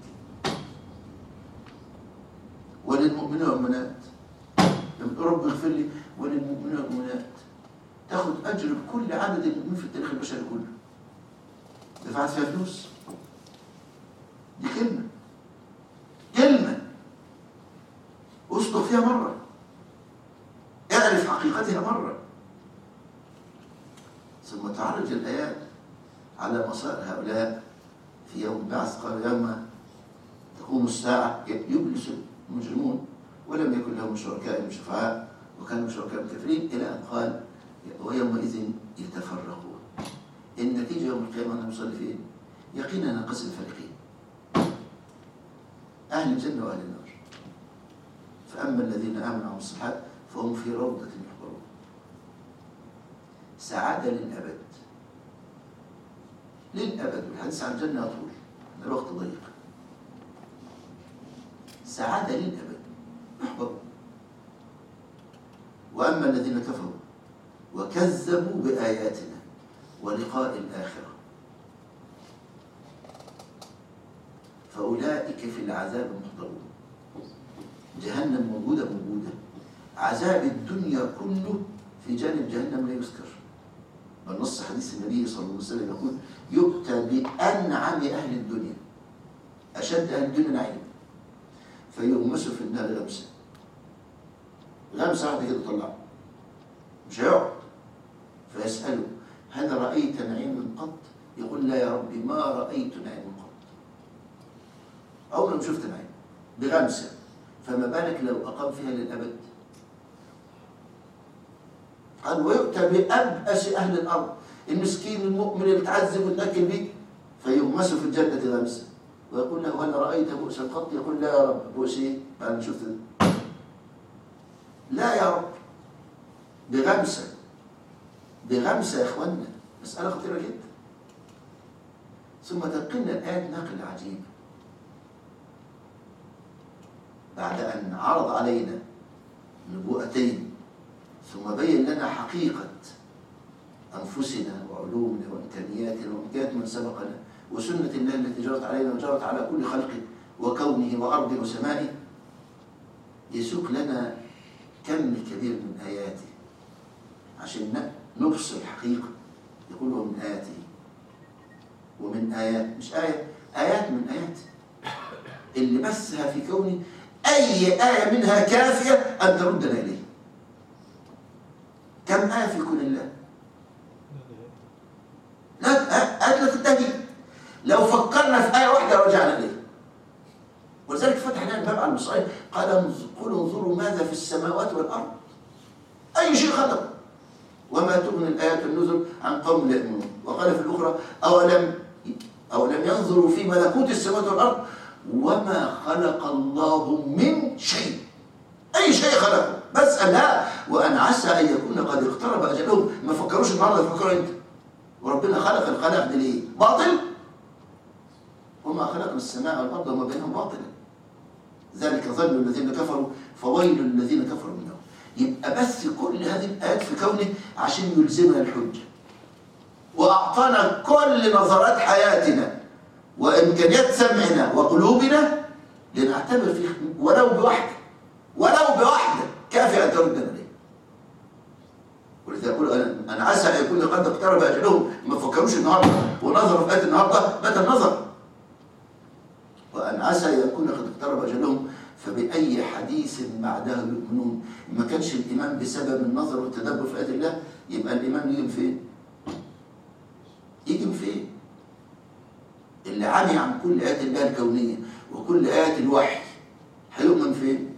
Speaker 1: وللمؤمنين والمؤمنات رب اغفر لي وللمؤمنين والمؤمنات تاخد أجر بكل عدد المؤمنين في التاريخ البشري كله دفعت فيها فلوس دي كلمة كلمة اصدق فيها مرة اعرف حقيقتها مرة ثم تعرج الآيات على مصائر هؤلاء في يوم بعث قال يوم تقوم الساعة يبلس المجرمون ولم يكن لهم شركاء شفعاء وكانوا شركاء كثيرين إلى أن قال ويومئذ يتفرقون النتيجة يوم القيامة أنهم يصلي فين؟ يقينا ننقسم فريقين أهل الجنة وأهل النار فأما الذين آمنوا وعملوا الصالحات فهم في روضة يحبرون سعادة للأبد للأبد والحديث عن الجنة يطول الوقت ضيق سعادة للأبد يحبرون وأما الذين كفروا وكذبوا بآياتنا ولقاء الآخرة فأولئك في العذاب محضرون جهنم موجودة موجودة عذاب الدنيا كله في جانب جهنم لا يذكر بل نص حديث النبي صلى الله عليه وسلم يقول يؤتى بأنعم أهل الدنيا أشد أهل الدنيا نعيم فيغمسوا في النار غمسة غمسة واحدة كده تطلعه مش هيقعد فيسأله هل رأيت نعيما قط؟ يقول لا يا ربي ما رأيت نعيما قط عمري ما شفت نعيم بغمسة فما بالك لو أقام فيها للأبد قال ويؤتى بأبأس أهل الأرض المسكين المؤمن اللي تعذب وتنكل به فيغمس في الجنة غمسة ويقول له هل رأيت بؤسا قط؟ يقول لا يا رب بؤس إيه؟ بعد ما شفت ده. لا يا رب بغمسة بغمسة يا إخوانا مسألة خطيرة جدا ثم تنقلنا الآيات نقل عجيب بعد أن عرض علينا نبوءتين ثم بين لنا حقيقة أنفسنا وعلومنا وإمكانياتنا وإمكانيات من سبقنا وسنة الله التي جرت علينا وجرت على كل خلقه وكونه وأرضه وسمائه يسوق لنا كم كبير من آياته عشان نبصر الحقيقة يقول ومن آياته ومن آيات مش آية آيات من آيات اللي بثها في كونه أي آية منها كافية أن تردنا إليه كم آية في كون الله لا آيات لا تنتهي لو فكرنا في آية واحدة رجعنا إليه ولذلك فتح لنا الباب على المصائب قال قل انظروا ماذا في السماوات والأرض أي شيء خلق وما تغني الآيات النذر عن قوم لا يؤمنون وقال في الأخرى أولم أولم ينظروا في ملكوت السماوات والأرض وما خلق الله من شيء أي شيء خلقه بس لا وأن عسى أن يكون قد اقترب أجلهم ما فكروش النهارده فكروا أنت وربنا خلق الخلق دي ليه؟ باطل؟ وما وما خلقنا السماء والارض وما بينهم باطلا ذلك ظن الذين كفروا فويل الذين كفروا منهم يبقى بس كل هذه الايات في كونه عشان يلزمنا الحجه واعطانا كل نظرات حياتنا وامكانيات سمعنا وقلوبنا لنعتبر فيه ولو بواحده ولو بواحده كافيه ان تردنا اليه ولذا يقول انا أنا عسى ان يكون قد اقترب اجلهم ما فكروش النهارده ونظروا في ايه النهارده متى النظر وان عسى ان يكون قد اقترب اجلهم فباي حديث بعده يؤمنون ما كانش الايمان بسبب النظر والتدبر في ايات الله يبقى الايمان يجي من فين؟ يجي من فين؟ اللي عمي عن كل ايات الله الكونيه وكل ايات الوحي هيؤمن فين؟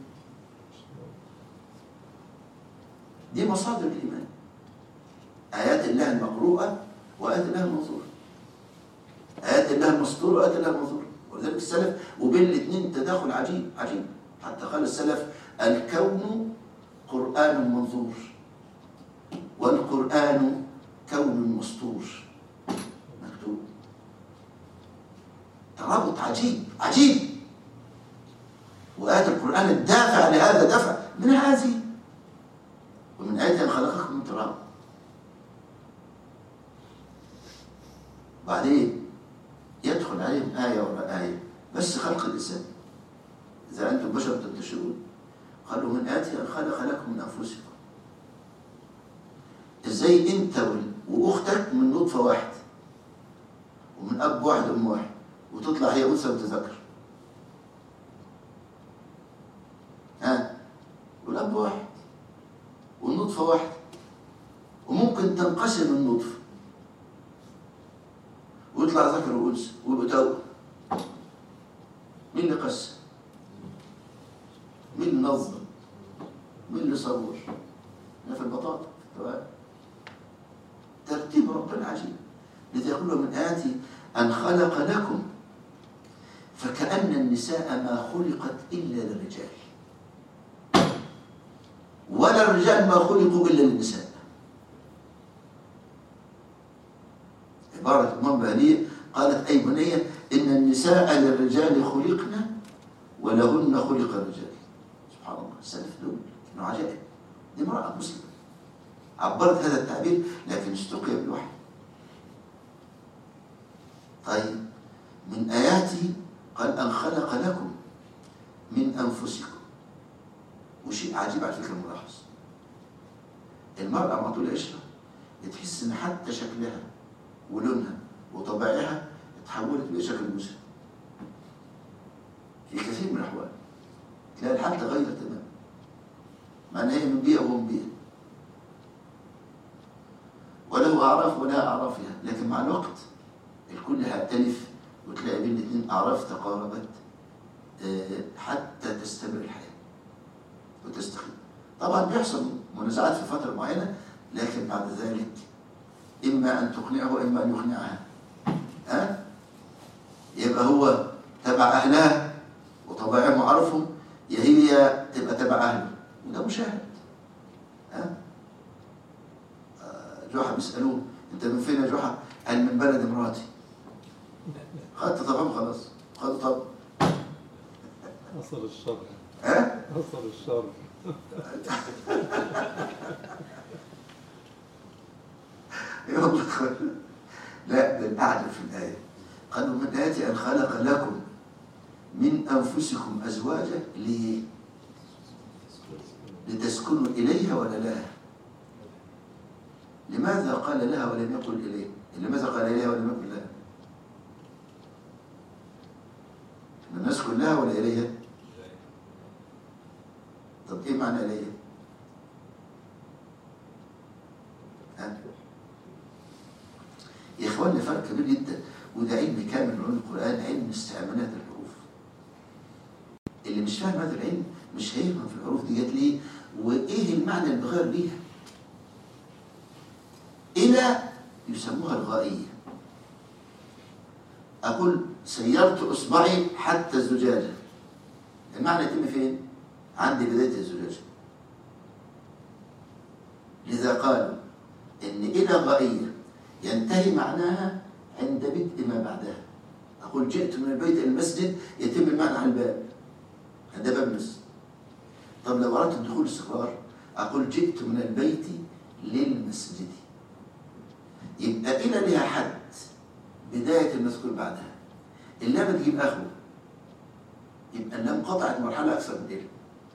Speaker 1: دي مصادر الايمان آيات الله المقروءة وآيات الله المنظورة آيات الله المسطورة وآيات الله المنظورة ولذلك السلف وبين الاثنين تداخل عجيب عجيب حتى قال السلف الكون قرآن منظور والقرآن كون مسطور مكتوب ترابط عجيب عجيب وآيات القرآن الدافع لهذا دفع من هذه ومن آيات أن خلقكم من تراب بعدين يدخل عليهم آية ورا آية بس خلق الإنسان إذا أنتم بشر تنتشرون قالوا من آتي أن خلق لكم من أنفسكم إزاي أنت وال- وأختك من نطفة واحد ومن أب واحد وأم واحد وتطلع هي أنثى وتذكر ها والأب واحد والنطفة واحد وممكن تنقسم النطفة ويطلع ذكر وانثى ويبقى توأم مين اللي قسم؟ مين اللي نظم؟ مين اللي صور؟ ده في البطاطا في التوابل ترتيب ربنا عجيب لذا يقول من آتي أن خلق لكم فكأن النساء ما خلقت إلا للرجال ولا الرجال ما خلقوا إلا للنساء عبارة أمام بهنية قالت أي بنية إن النساء للرجال خلقن ولهن خلق الرجال سبحان الله السلف دول كانوا عجائب دي امرأة مسلمة عبرت هذا التعبير لكن استقي بالوحي طيب من آياته قال أن خلق لكم من أنفسكم وشيء عجيب على فكرة ملاحظ المرأة مع طول العشرة تحس إن حتى شكلها ولونها وطبيعها اتحولت بشكل جزء في كثير من الأحوال تلاقي الحال تغير تماما مع ان هي من بيئة وهو من بيئة وله أعراف ولها أعرافها لكن مع الوقت الكل هيختلف وتلاقي بين الاثنين أعراف تقاربت آه، حتى تستمر الحياة وتستقيم طبعا بيحصل منازعات في فترة معينة لكن بعد ذلك إما أن تقنعه وإما أن يقنعها ها؟ يبقى هو تبع أهلها وطبائعهم وعرفهم يا هي تبقى تبع أهله وده مشاهد ها؟ آه، جحا بيسألوه أنت من فين يا جحا؟ قال من بلد امرأتي خدت طبعا خلاص خدت طب
Speaker 2: أصل الشر
Speaker 1: ها؟
Speaker 2: أصل الشر
Speaker 1: يا والله لا ده الأعلى في الآية قالوا من آية أن خلق لكم من أنفسكم أزواجا ليه؟ لتسكنوا إليها ولا لها؟ لماذا قال لها ولم يقل إليه؟ لماذا قال إليها ولم يقل لها؟ من نسكن لها ولا إليها؟ طب إيه معنى إليها؟ ها؟ يا إخواننا فرق كبير جدا وده علم كامل من علوم القرآن علم استعمالات الحروف اللي مش فاهم هذا العلم مش هيفهم في الحروف ديت ليه وايه المعنى اللي بغير ليها الى يسموها الغائيه اقول سيرت اصبعي حتى الزجاجه المعنى يتم فين عند بدايه الزجاجه لذا قالوا ان الى غائيه ينتهي معناها عند بدء ما بعدها أقول جئت من البيت إلى المسجد يتم المعنى على الباب هذا باب المسجد طب لو أردت الدخول الاستقرار أقول جئت من البيت للمسجد يبقى إلى لها حد بداية المذكور بعدها اللام تجيب آخره يبقى اللام قطعت مرحلة أكثر من إلى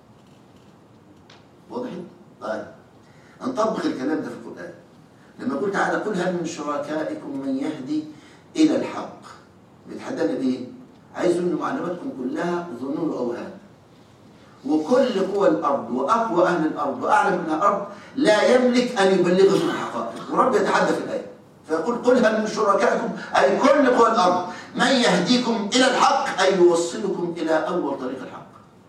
Speaker 1: واضح؟ طيب نطبق الكلام ده في القرآن لما قلت تعالى قل هل من شركائكم من يهدي إلى الحق بيتحدانا بإيه؟ عايز إن معلوماتكم كلها ظنون وأوهام وكل قوى الأرض وأقوى أهل الأرض وأعلم من الأرض لا يملك أن يبلغكم الحقائق ورب يتحدى في الآية فيقول قل هل من شركائكم أي كل قوى الأرض من يهديكم إلى الحق أي يوصلكم إلى أول طريق الحق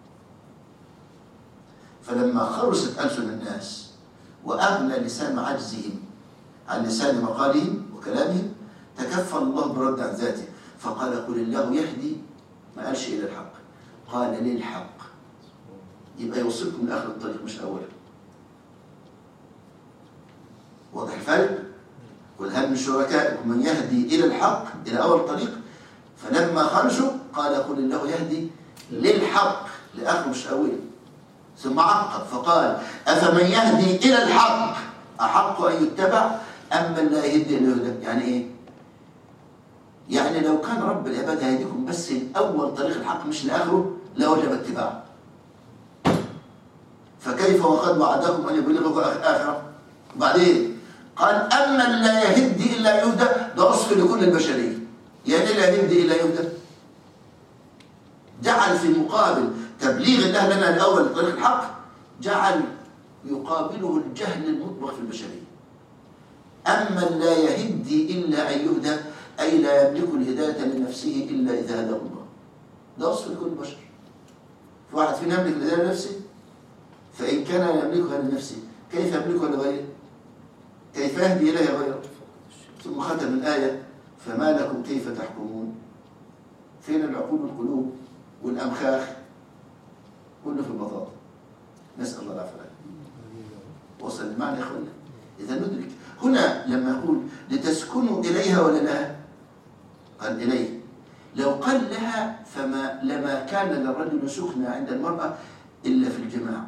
Speaker 1: فلما خرست ألسن الناس وأغنى لسان عجزهم عن لسان مقالهم وكلامهم تكفل الله برد عن ذاته فقال قل الله يهدي ما قالش إلى الحق قال للحق يبقى يوصلكم لآخر الطريق مش أوله واضح الفرق؟ قل هل من شركائكم من يهدي إلى الحق إلى أول الطريق فلما خرجوا قال قل الله يهدي للحق لآخر مش أوله ثم عقب فقال أفمن يهدي إلى الحق أحق أن يتبع أم من لا يهدي إلى الهدى يعني إيه؟ يعني لو كان رب العباد هيديكم بس أول طريق الحق مش لآخره لوجب اتباعه فكيف وقد وعدكم أن يبلغكم آخرة وبعدين قال أما لا يهدي إلا يهدى ده وصف لكل البشرية يعني لا يهدي إلا يهدى جعل في مقابل تبليغ الله لنا الأول طريق الحق جعل يقابله الجهل المطبق في البشرية أما لا يهدي إلا أن يهدى أي لا يملك الهداية لنفسه إلا إذا هداه الله ده وصف لكل البشر في واحد فينا يملك الهداية لنفسه فإن كان يملكها لنفسه كيف يملكها لغيره كيف يهدي إليها غيره ثم ختم الآية فما لكم كيف تحكمون فين العقول والقلوب والأمخاخ كله في البطاطا نسأل الله العافية وصل المعنى يا اخوانا إذا ندرك هنا لما يقول لتسكنوا إليها ولا لها قال إليه لو قال لها فما لما كان للرجل سكنى عند المرأة إلا في الجماع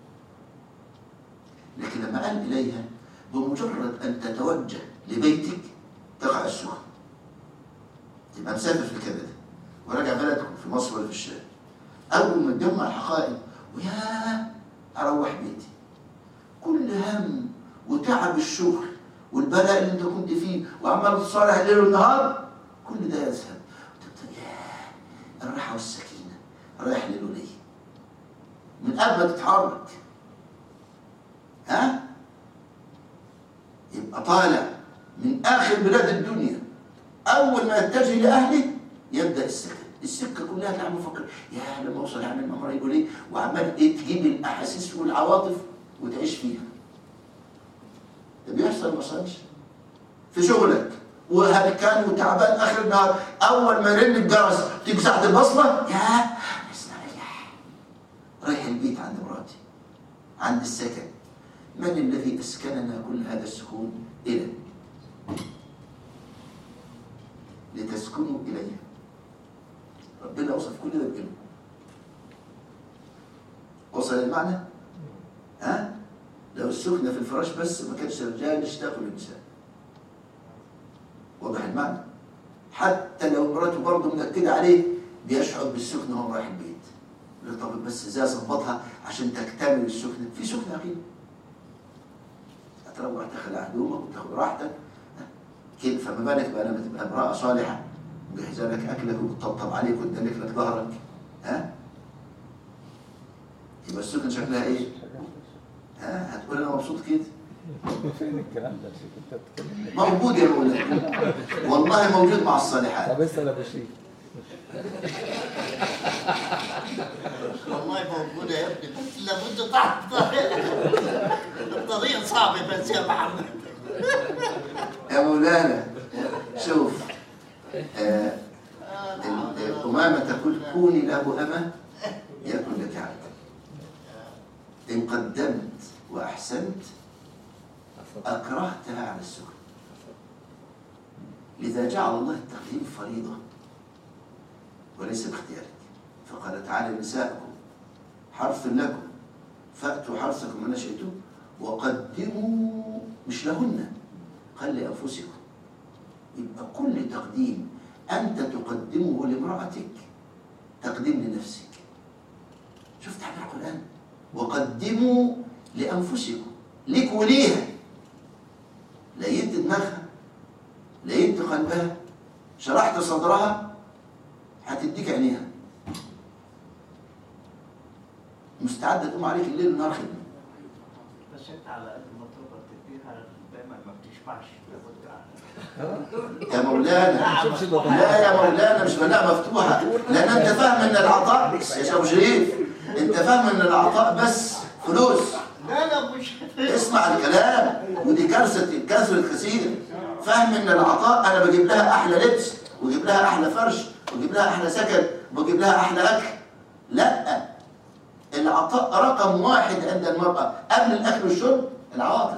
Speaker 1: لكن لما قال إليها بمجرد أن تتوجه لبيتك تقع السكن تبقى مسافر في الكبد وراجع بلدكم في مصر ولا في الشام أول ما تجمع الحقائق ويا أروح بيتي كل هم وتعب الشغل والبلاء اللي انت كنت فيه وعمال تصالح الليل والنهار كل ده يذهب تبقى ياه الراحة والسكينة رايح للولي من قبل ما تتحرك ها يبقى طالع من آخر بلاد الدنيا أول ما يتجه لأهله يبدأ السكن السكة كلها تلاقي مفكر يا لما أوصل هعمل مأمور يقول إيه وعمال إيه تجيب الأحاسيس والعواطف وتعيش فيها ده بيحصل ما حصلش في شغلك وهلكان وتعبان اخر النهار اول ما يرن الجرس تيجي ساعه البصمه يا استريح رايح البيت عند مراتي عند السكن من الذي اسكننا كل هذا السكون الى لتسكنوا اليه ربنا وصف كل ده بكلمه وصل المعنى ها لو السكنة في الفراش بس ما كانش الرجال يشتاقوا للنساء واضح المعنى حتى لو مراته برضه منكدة عليه بيشعر بالسكنة وهو رايح البيت يقول طب بس ازاي اظبطها عشان تكتمل السكنة في سكنة اخير هتروح تخلع هدومك وتاخد راحتك كده فما بالك بقى لما تبقى امرأة صالحة مجهزة لك أكلك وبتطبطب عليك وتدلك لك ظهرك ها يبقى السكنة شكلها ايه؟ ها هتقول انا مبسوط كده
Speaker 2: فين الكلام ده شيخ انت بتتكلم
Speaker 1: موجود يا مولانا والله موجود مع الصالحات
Speaker 2: طب اسال ابو شيخ
Speaker 3: والله موجودة يا ابني بس لابد تعرف طريقة الطريق صعب بس يا محمد
Speaker 1: يا مولانا شوف آه ال- أمامة تقول كوني له أمة يكن لك عبد إن قدمت وأحسنت أكرهتها على السكن لذا جعل الله التقديم فريضة وليس باختيارك فقال تعالى نساءكم حرث لكم فأتوا حرثكم من شئتم وقدموا مش لهن قال لأنفسكم يبقى كل تقديم أنت تقدمه لامرأتك تقديم لنفسك شفت تعبير القرآن وقدموا لأنفسكم ليك وليها لينت دماغها لينت قلبها شرحت صدرها هتديك عينيها مستعدة تقوم عليك الليل والنهار خدمة
Speaker 3: بس انت على قد ما تقدر تديها دايما ما بتشبعش لابد على-
Speaker 1: يا مولانا
Speaker 2: شوفش ده
Speaker 1: لا يا مولانا مش بلاها مفتوحة لأن أنت فاهم إن العطاء يا أبو شريف أنت فاهم إن العطاء بس فلوس
Speaker 3: لا لا مش
Speaker 1: اسمع الكلام ودي كارثة كثرة كثير فاهم ان العطاء انا بجيب لها احلى لبس وجيب لها احلى فرش وجيب لها احلى سكن وجيب لها احلى اكل لا العطاء رقم واحد عند المرأة قبل الاكل والشرب العواطف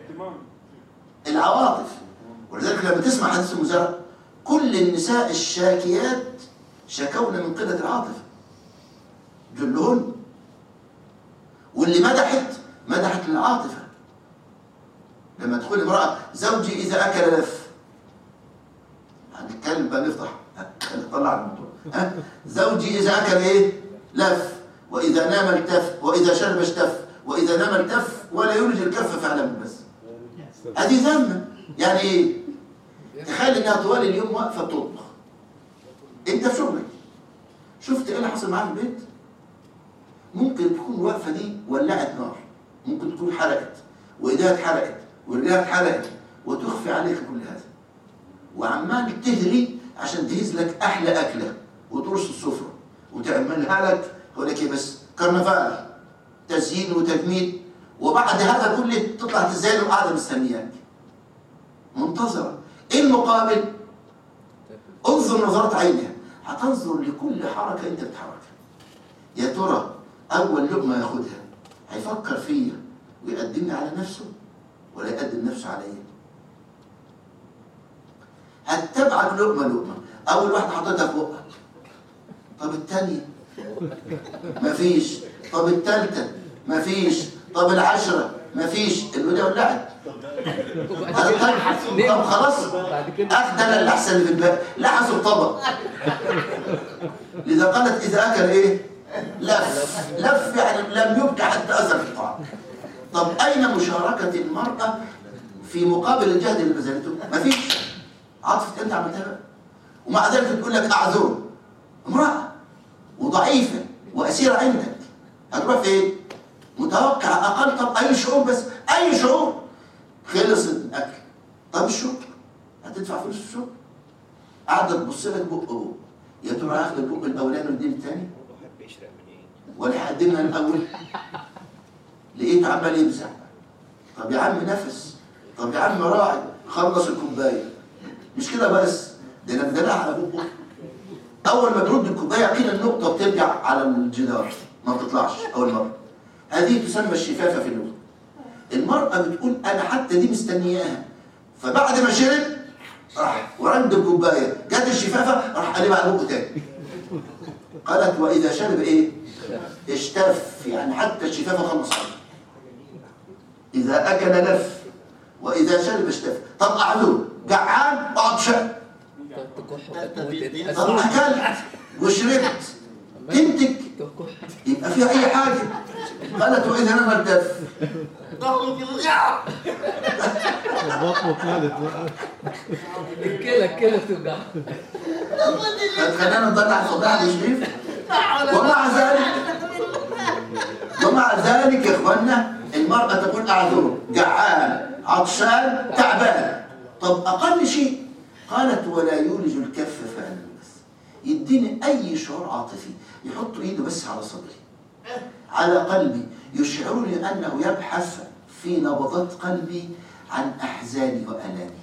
Speaker 1: العواطف ولذلك لما تسمع حديث المزارع كل النساء الشاكيات شكون من قلة العاطفة جلهن واللي مدحت مدحت العاطفة لما تقول امرأة زوجي إذا أكل لف هنتكلم بقى نفتح نطلع الموضوع ها؟ زوجي إذا أكل إيه لف وإذا نام التف وإذا شرب اشتف وإذا نام التف ولا يولج الكف فعلا بس هذه ذمة يعني إيه تخيل إنها طوال اليوم واقفة بتطبخ أنت في شغلك شفت إيه اللي حصل معاها في البيت ممكن تكون واقفة دي ولعت نار ممكن تكون حرقت وإيديها اتحرقت ورجلها اتحرقت وتخفي عليك كل هذا وعمال تهري عشان تهز لك أحلى أكلة وترص السفرة وتعملها لك يقول لك إيه بس كرنفال تزيين وتجميل وبعد هذا كله تطلع تزين وقاعدة مستنياك منتظرة إيه المقابل؟ انظر نظرة عينها هتنظر لكل حركة أنت بتحركها يا ترى أول لقمة ياخدها هيفكر فيا ويقدمني على نفسه ولا يقدم نفسه عليا هتتبعك لقمة لقمة أول واحدة حطيتها في بقك طب التانية مفيش طب التالتة مفيش طب العشرة مفيش الوداع ولعت طب طب خلاص
Speaker 2: بعد كده
Speaker 1: أخدل اللي أحسن اللي في الباقي لحسوا الطبق لذا قالت إذا أكل إيه لف لف يعني لم يبقى حتى أثر في الطعام طب أين مشاركة المرأة في مقابل الجهد اللي بذلته مفيش عاطفة أنت عملتها بقى. ومع ذلك تقول لك أعذر امرأة وضعيفة وأسيرة عندك هتروح فين متوقع أقل طب أي شعور بس أي شعور خلص الأكل طب الشرب هتدفع فلوس في الشرب قاعدة تبص لك بق بق يا ترى هاخد البق الأولاني والدين الثاني ولا هقدمها الأول لقيته عمال يمسح طب يا عم نفس طب يا عم راعي خلص الكوبايه مش كده بس ده انا مدلع على بقه اول ما ترد الكوبايه قيل النقطه بترجع على الجدار ما بتطلعش اول مره هذه تسمى الشفافه في اللغه المراه بتقول انا حتى دي مستنياها فبعد ما شرب راح ورد الكوبايه جت الشفافه راح قلبها على بقه تاني قالت واذا شرب ايه اشتف يعني حتى الشفافه خلص عليه إذا أكل لف وإذا شرب اشتف طب أعذر جعان وعطشان طب أكلت وشربت تنتج يبقى فيها أي حاجة قالت وإذا أنا الدف
Speaker 3: ظهره بيوجع
Speaker 2: البطن اتملت بقى
Speaker 4: الكلى الكلى توجع
Speaker 1: خلينا نضلع صداع الشريف ومع ذلك ومع ذلك يا اخوانا المرأة تقول اعذره جعان عطشان تعبان طب اقل شيء قالت ولا يولج الكف فأنا بس يديني اي شعور عاطفي يحط ايده بس على صدري على قلبي يشعرني انه يبحث في نبضات قلبي عن احزاني والامي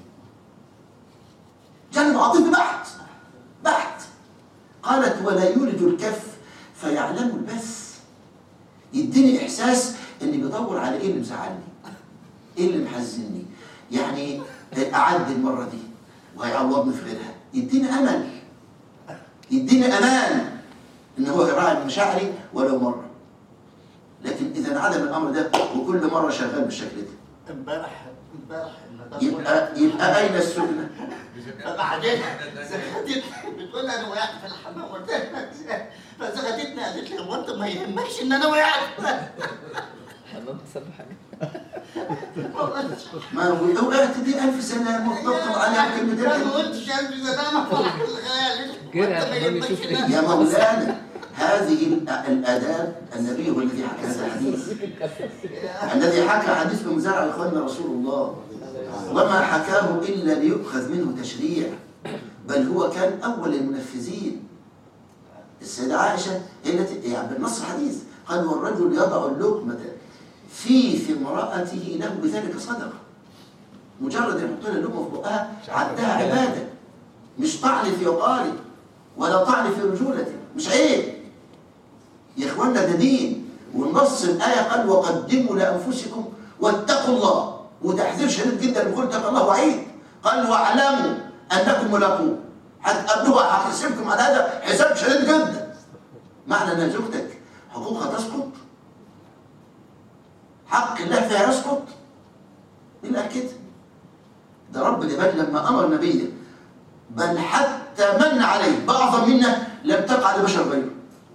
Speaker 1: جانب عاطفي بحت بحت قالت ولا يولد الكف فيعلم البث يديني احساس اني بدور على ايه اللي مزعلني ايه اللي محزنني يعني اعدي المره دي وهيعوضني في غيرها يديني امل يديني امان ان هو يراعي مشاعري ولو مره لكن اذا انعدم الامر ده وكل مره شغال بالشكل ده
Speaker 3: امبارح امبارح المدام
Speaker 1: يبقى يبقى اين السنه؟
Speaker 3: فبعدين زغتتني بتقول لي انا وقعت في الحمام قلت لها فزغتتني قالت لي هو انت ما يهمكش ان انا وقعت
Speaker 4: حمام سبح عليه
Speaker 1: ما هو وقعت دي ألف سنه مرتبطه عليها كلمتين
Speaker 3: ما قلتش قلبي زمان فرح الخيال
Speaker 4: جرى
Speaker 3: وأنت ما
Speaker 4: الحمام
Speaker 3: يهمكش
Speaker 4: يشوف
Speaker 3: إن
Speaker 4: إيه.
Speaker 3: أنا
Speaker 1: يا مولانا هذه الأ- الاداب النبي هو الذي حكى هذا الحديث الذي حكى حديث بمزارع اخواننا رسول الله وما حكاه الا ليؤخذ منه تشريع بل هو كان اول المنفذين السيده عائشه هي التي يعني بالنص الحديث قال والرجل يضع اللقمه في في امراته له بذلك صدقه مجرد ان يحط لها اللقمه في بقها عدها عباده مش طعن في عقاري ولا طعن في رجولتي مش عيب يا اخوانا ده دين والنص الايه قال وقدموا لانفسكم واتقوا الله وتحذير شديد جدا لكل اتقوا الله وعيد قال واعلموا انكم ملاقوه هتقابلوه هحاسبكم على هذا حساب شديد جدا معنى ان زوجتك حقوقها تسقط حق الله فيها يسقط مين قال كده ده رب العباد لما امر نبيه بل حتى من عليه باعظم منا لم تقع لبشر غيره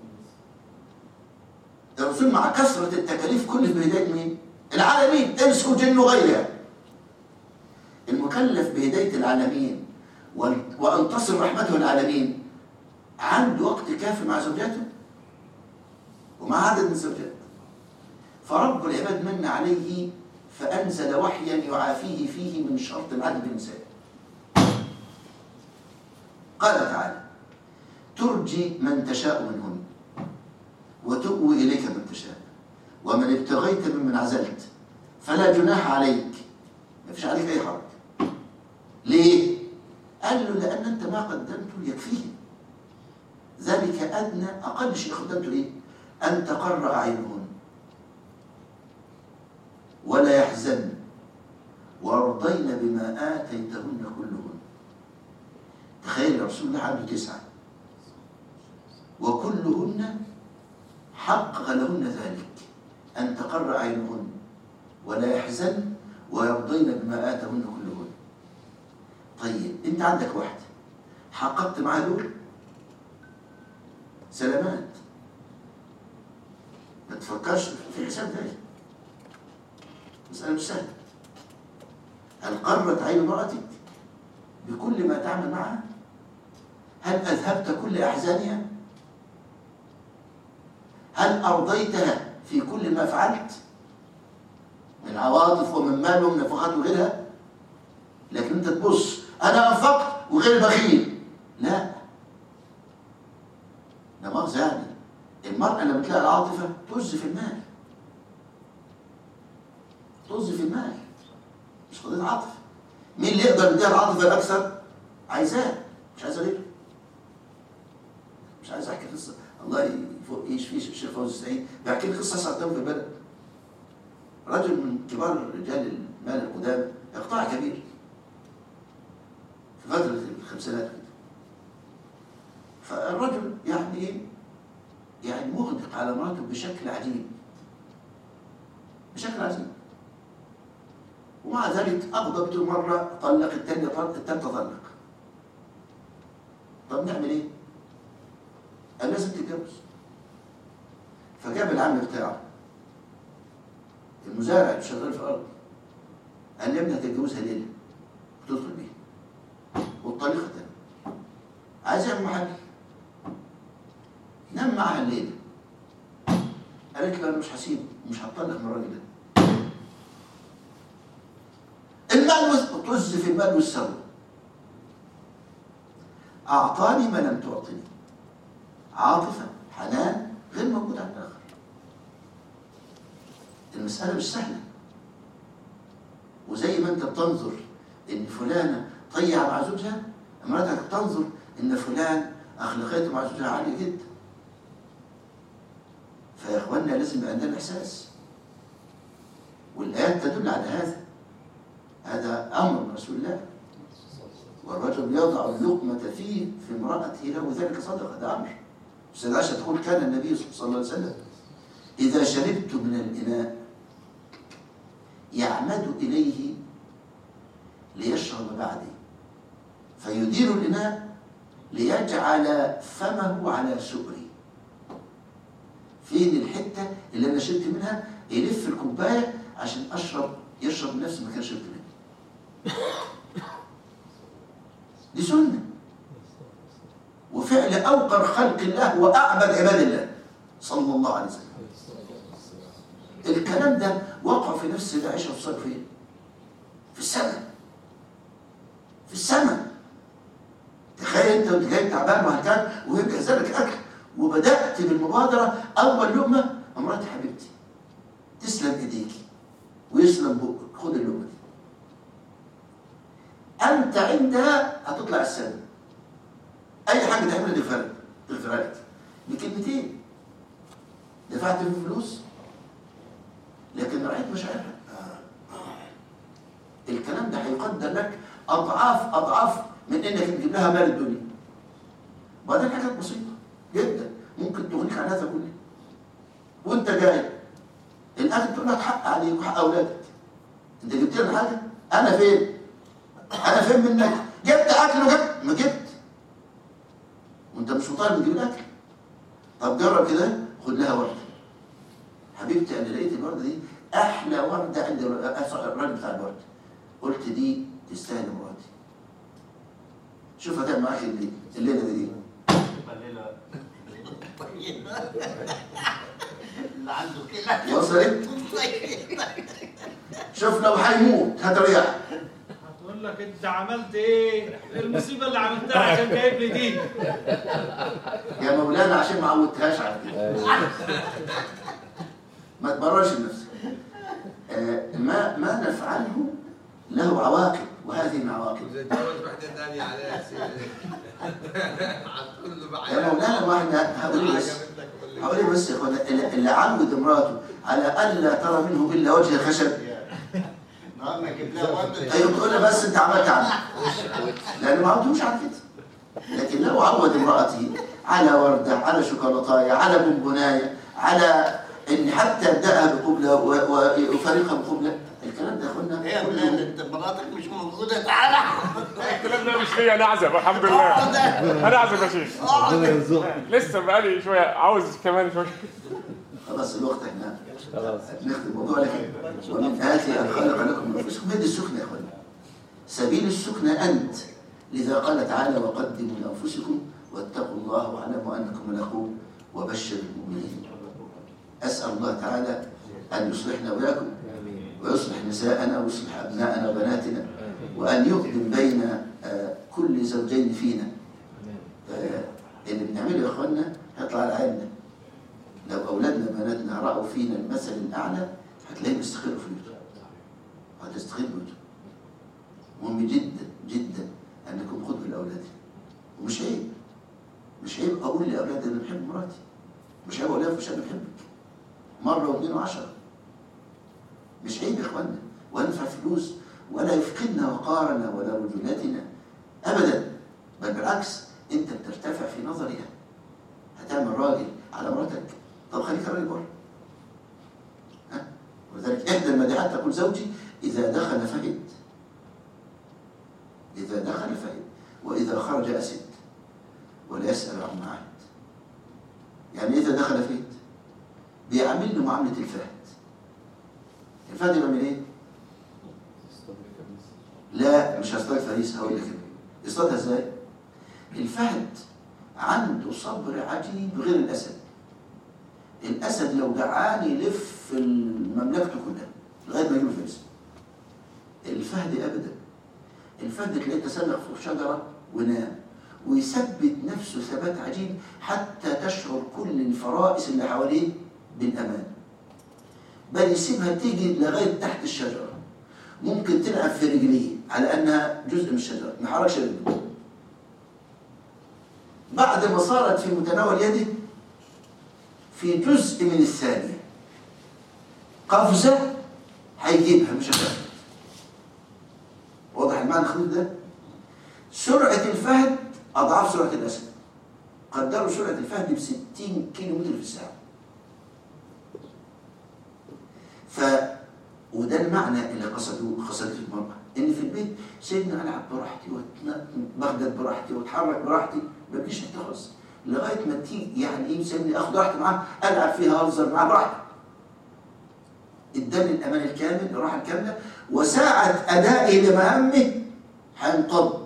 Speaker 1: الرسول مع كثرة التكاليف كل في هداية مين؟ العالمين انس وجن وغيرها المكلف بهداية العالمين وال- وأن تصل رحمته العالمين عنده وقت كافي مع زوجاته ومع عدد من الزوجات فرب العباد من عليه فأنزل وحيا يعافيه فيه من شرط العدل النساء قال تعالى ترجي من تشاء منهن وتؤوي إليك من تشاء ومن ابتغيت ممن عزلت فلا جناح عليك ما فيش عليك أي حرج ليه؟ قال له لأن أنت ما قدمته يكفيه ذلك أدنى أقل شيء قدمته إيه؟ أن تقر أعينهن ولا يحزن وارضين بما آتيتهن كلهن تخيل رسول الله عنده تسعة وكلهن حقق لهن ذلك أن تقر عينهن ولا يحزن ويرضين بما آتهن كلهن طيب أنت عندك واحدة حققت معاها دول سلامات ما تفكرش في حساب ذلك مسألة مش سهلة هل قرت عين امرأتك بكل ما تعمل معها هل أذهبت كل أحزانها هل أرضيتها في كل ما فعلت من عواطف ومن مال ومن نفقات وغيرها لكن انت تبص انا انفقت وغير بخيل لا ده مؤاخذة يعني المرأة لما تلاقي العاطفة طز في المال طز في المال مش قضية عاطفة مين اللي يقدر يديها العاطفة الأكثر؟ عايزاه مش عايزة غيره مش عايز احكي قصه الله يفوق يشفيه الشيخ فوزي السعيد بيحكي لي قصه صارت في البلد رجل من كبار رجال المال القدامى اقطاع كبير في فتره الخمسينات كده فالرجل يعني ايه يعني مغدق على مراته بشكل عجيب بشكل عجيب ومع ذلك أغضبته مرة طلق الثانية طلق الثالثة طلق طب نعمل ايه؟ قال لازم تتجوز فجاب العم بتاعه المزارع اللي شغال في الارض قال لي يا ابني هتتجوزها ليله وتدخل بيها والطريقه تانية عايز يعمل محل نام معاها الليله قالت له انا مش هسيبه مش هطلق من الراجل ده المال وز- طز في المال والثروه اعطاني ما لم تعطني عاطفة حنان غير موجود عند الآخر المسألة مش سهلة وزي ما أنت بتنظر إن فلانة طيعة مع زوجها امرأتك تنظر إن فلان أخلاقيته مع زوجها عالية جدا فيا إخواننا لازم يبقى عندنا إحساس والآيات تدل على هذا هذا أمر من رسول الله والرجل يضع اللقمة فيه في امرأته له ذلك صدقة ده أمر أستاذ عائشة تقول كان النبي صلى الله عليه وسلم إذا شربت من الإناء يعمد إليه ليشرب بعدي فيدير الإناء ليجعل فمه على سؤري فين الحتة اللي أنا شربت منها يلف الكوباية عشان أشرب يشرب من نفس المكان شربت منه دي سنة وفعل أوقر خلق الله وأعبد عباد الله صلى الله عليه وسلم الكلام ده وقع في نفس العيشة وصار فين؟ في السماء في السماء تخيل انت وانت جاي تعبان وهلكان ويجهز لك اكل وبدات بالمبادره اول لقمه امراتي حبيبتي تسلم ايديكي ويسلم بقك خد اللقمه دي انت عندها هتطلع السما اي حاجه تعملها تغفر تغفرها لك بكلمتين دفعت فيه فلوس لكن رأيت مشاعرها الكلام ده هيقدر لك اضعاف اضعاف من انك تجيب لها مال الدنيا وبعدين حاجات بسيطه جدا ممكن تغنيك عن هذا كله وانت جاي الاكل تقول لها حق عليك وحق اولادك انت جبت لنا حاجه انا فين انا فين منك جبت اكل وجبت ما جبت وانت مش مطالب تجيب الاكل طب جرب كده خد لها ورده حبيبتي انا لقيت الورده دي احلى ورده عند الراجل بتاع الورد قلت دي تستاهل مراتي شوف هتعمل معاك الليل الليله دي
Speaker 3: تبقى الليله طيبه اللي عنده كده
Speaker 1: وصلت
Speaker 3: طيب.
Speaker 1: شوف لو هيموت هتريح
Speaker 2: هتقول لك انت عملت ايه؟ المصيبه اللي عملتها عشان جايب لي دي
Speaker 1: يا مولانا عشان ما عودتهاش على كده ما تبررش لنفسك آه، ما ما نفعله له عواقب وهذه من عواقب
Speaker 5: وإذا تجوز واحدة ثانية على ياسين هتقول له بقى
Speaker 1: يا مولانا ما احنا هقول لك بس هقول لك بس يا اخوانا اللي- اللي عود امراته على الا ترى منه الا وجه خشب
Speaker 3: النهارده جبت لها ورده
Speaker 1: ايوه تقول له بس انت عملت عنه لانه ما عودوش على كده لكن لو عود امرأته على وردة على شوكولاتاية على بونبوناية على ان حتى يبدأها بقبلة و- و- ويفارقها بقبلة الكلام ده يا اخوانا
Speaker 3: ايه يا
Speaker 1: كله-
Speaker 3: فلان انت مراتك مش موجوده تعالى
Speaker 6: الكلام ده مش ليا انا اعزب الحمد لله انا اعزب يا شيخ
Speaker 2: ربنا يرزقك
Speaker 6: لسه بقالي شويه عاوز كمان شويه
Speaker 1: خلاص الوقت احنا
Speaker 4: خلاص
Speaker 1: نختم الموضوع لكن ومن آياته أن خلق لكم من أنفسكم بدي السكنة يا اخوانا سبيل السكنة أنت لذا قال تعالى وقدموا لأنفسكم واتقوا الله واعلموا أنكم ملاقوه وبشر المؤمنين أسأل الله تعالى أن يصلحنا وإياكم ويصلح نساءنا ويصلح أبناءنا وبناتنا وأن يقدم بين آه، كل زوجين فينا آه، اللي بنعمله يا إخوانا هيطلع على عيننا لو أولادنا بناتنا رأوا فينا المثل الأعلى هتلاقيهم يستقروا في بيوتهم هتستقر بيوتهم مهم جدا جدا أن نكون قدوة لأولادنا ومش عيب مش عيب أقول لأولادي أنا بحب مراتي مش عيب أقول لها مش أنا بحبك مرة واثنين وعشرة مش عيب يا إخوانا ولا ندفع فلوس ولا يفقدنا وقارنا ولا رجولتنا أبدا بل بالعكس أنت بترتفع في نظرها هتعمل راجل على مراتك طب خليك راجل بره ها ولذلك إحدى المديحات تقول زوجي إذا دخل فهد إذا دخل فهد وإذا خرج أسد ولا يسأل عن معاد يعني إذا دخل فهد بيعاملني معاملة الفهد الفهد يعمل إيه؟ لا مش هصطاد فريس هقول لك يصطادها ازاي؟ الفهد عنده صبر عجيب غير الاسد الاسد لو جعان يلف مملكته كلها لغايه ما يجيله فريس الفهد ابدا الفهد تلاقيه تسلق فوق شجره ونام ويثبت نفسه ثبات عجيب حتى تشعر كل الفرائس اللي حواليه بالامان بل يسيبها تيجي لغايه تحت الشجره ممكن تلعب في رجليه على انها جزء من الشجره ما يحركش رجله بعد ما صارت في متناول يده في جزء من الثانيه قفزه هيجيبها مش هتاخد واضح المعنى الخطير ده سرعة الفهد أضعاف سرعة الأسد قدروا سرعة الفهد ب 60 كيلو متر في الساعة ف وده المعنى اللي قصدوه قصدته المرأة إن في البيت سيبني ألعب براحتي وبغدد براحتي واتحرك براحتي ما بيجيش حتة خالص لغاية ما تيجي يعني إيه سيبني آخد راحتي معاه ألعب فيها أهزر معاه براحتي اداني الأمان الكامل الراحة الكاملة وساعة أدائه لمهامه هينقض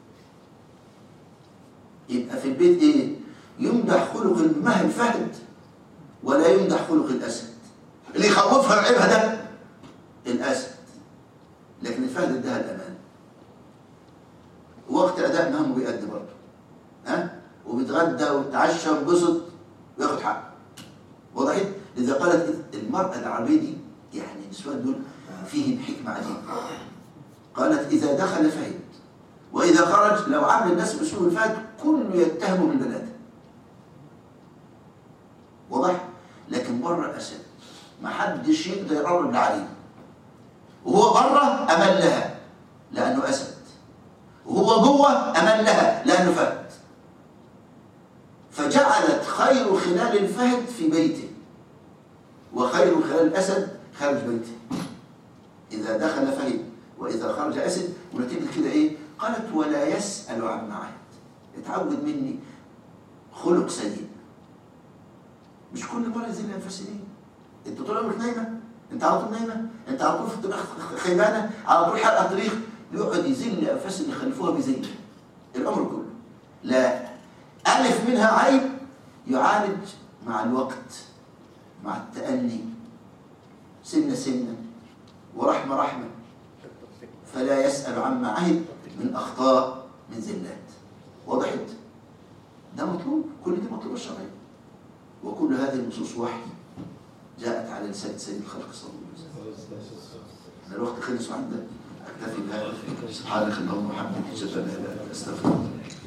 Speaker 1: يبقى في البيت ايه يمدح خلق المه الفهد ولا يمدح خلق الاسد اللي يخوفها ويعيبها ده الاسد لكن الفهد اداها الامان وقت اداء مهامه بيأدي برضه ها وبيتغدى ويتعشى وينبسط وياخد حقه وضحت لذا قالت المرأة العربية دي يعني النسوان دول فيهم حكمة عجيبة قالت إذا دخل فهد وإذا خرج لو عامل الناس بسوء الفهد كله يتهمه بالبلاد واضح لكن بره الأسد ما حدش يقدر يقرب لعلي وهو بره أمان لها لأنه أسد وهو جوه أمان لها لأنه فهد فجعلت خير خلال الفهد في بيته وخير خلال الأسد خارج بيته إذا دخل فهد وإذا خرج أسد ونتيجة كده إيه قالت ولا يسأل عما عهد اتعود مني خلق سليم مش كل مرة يزيد الانفاسدين انت طول عمرك نايمة انت على طول نايمة انت على طول في الطريق خيبانة على طول حلقة طريق يقعد يزيل الانفاس اللي خلفوها بيزيل العمر كله لا ألف منها عيب يعالج مع الوقت مع التأني سنة سنة ورحمة رحمة فلا يسأل عما عهد من أخطاء من زلات وضحت ده مطلوب كل دي مطلوب الشرعي وكل هذه النصوص وحي جاءت على لسان سيد الخلق صلى الله عليه وسلم أنا الوقت خلص وعندك أكتفي بهذا سبحانك اللهم وبحمدك أشهد أن لا إله إلا أنت أستغفرك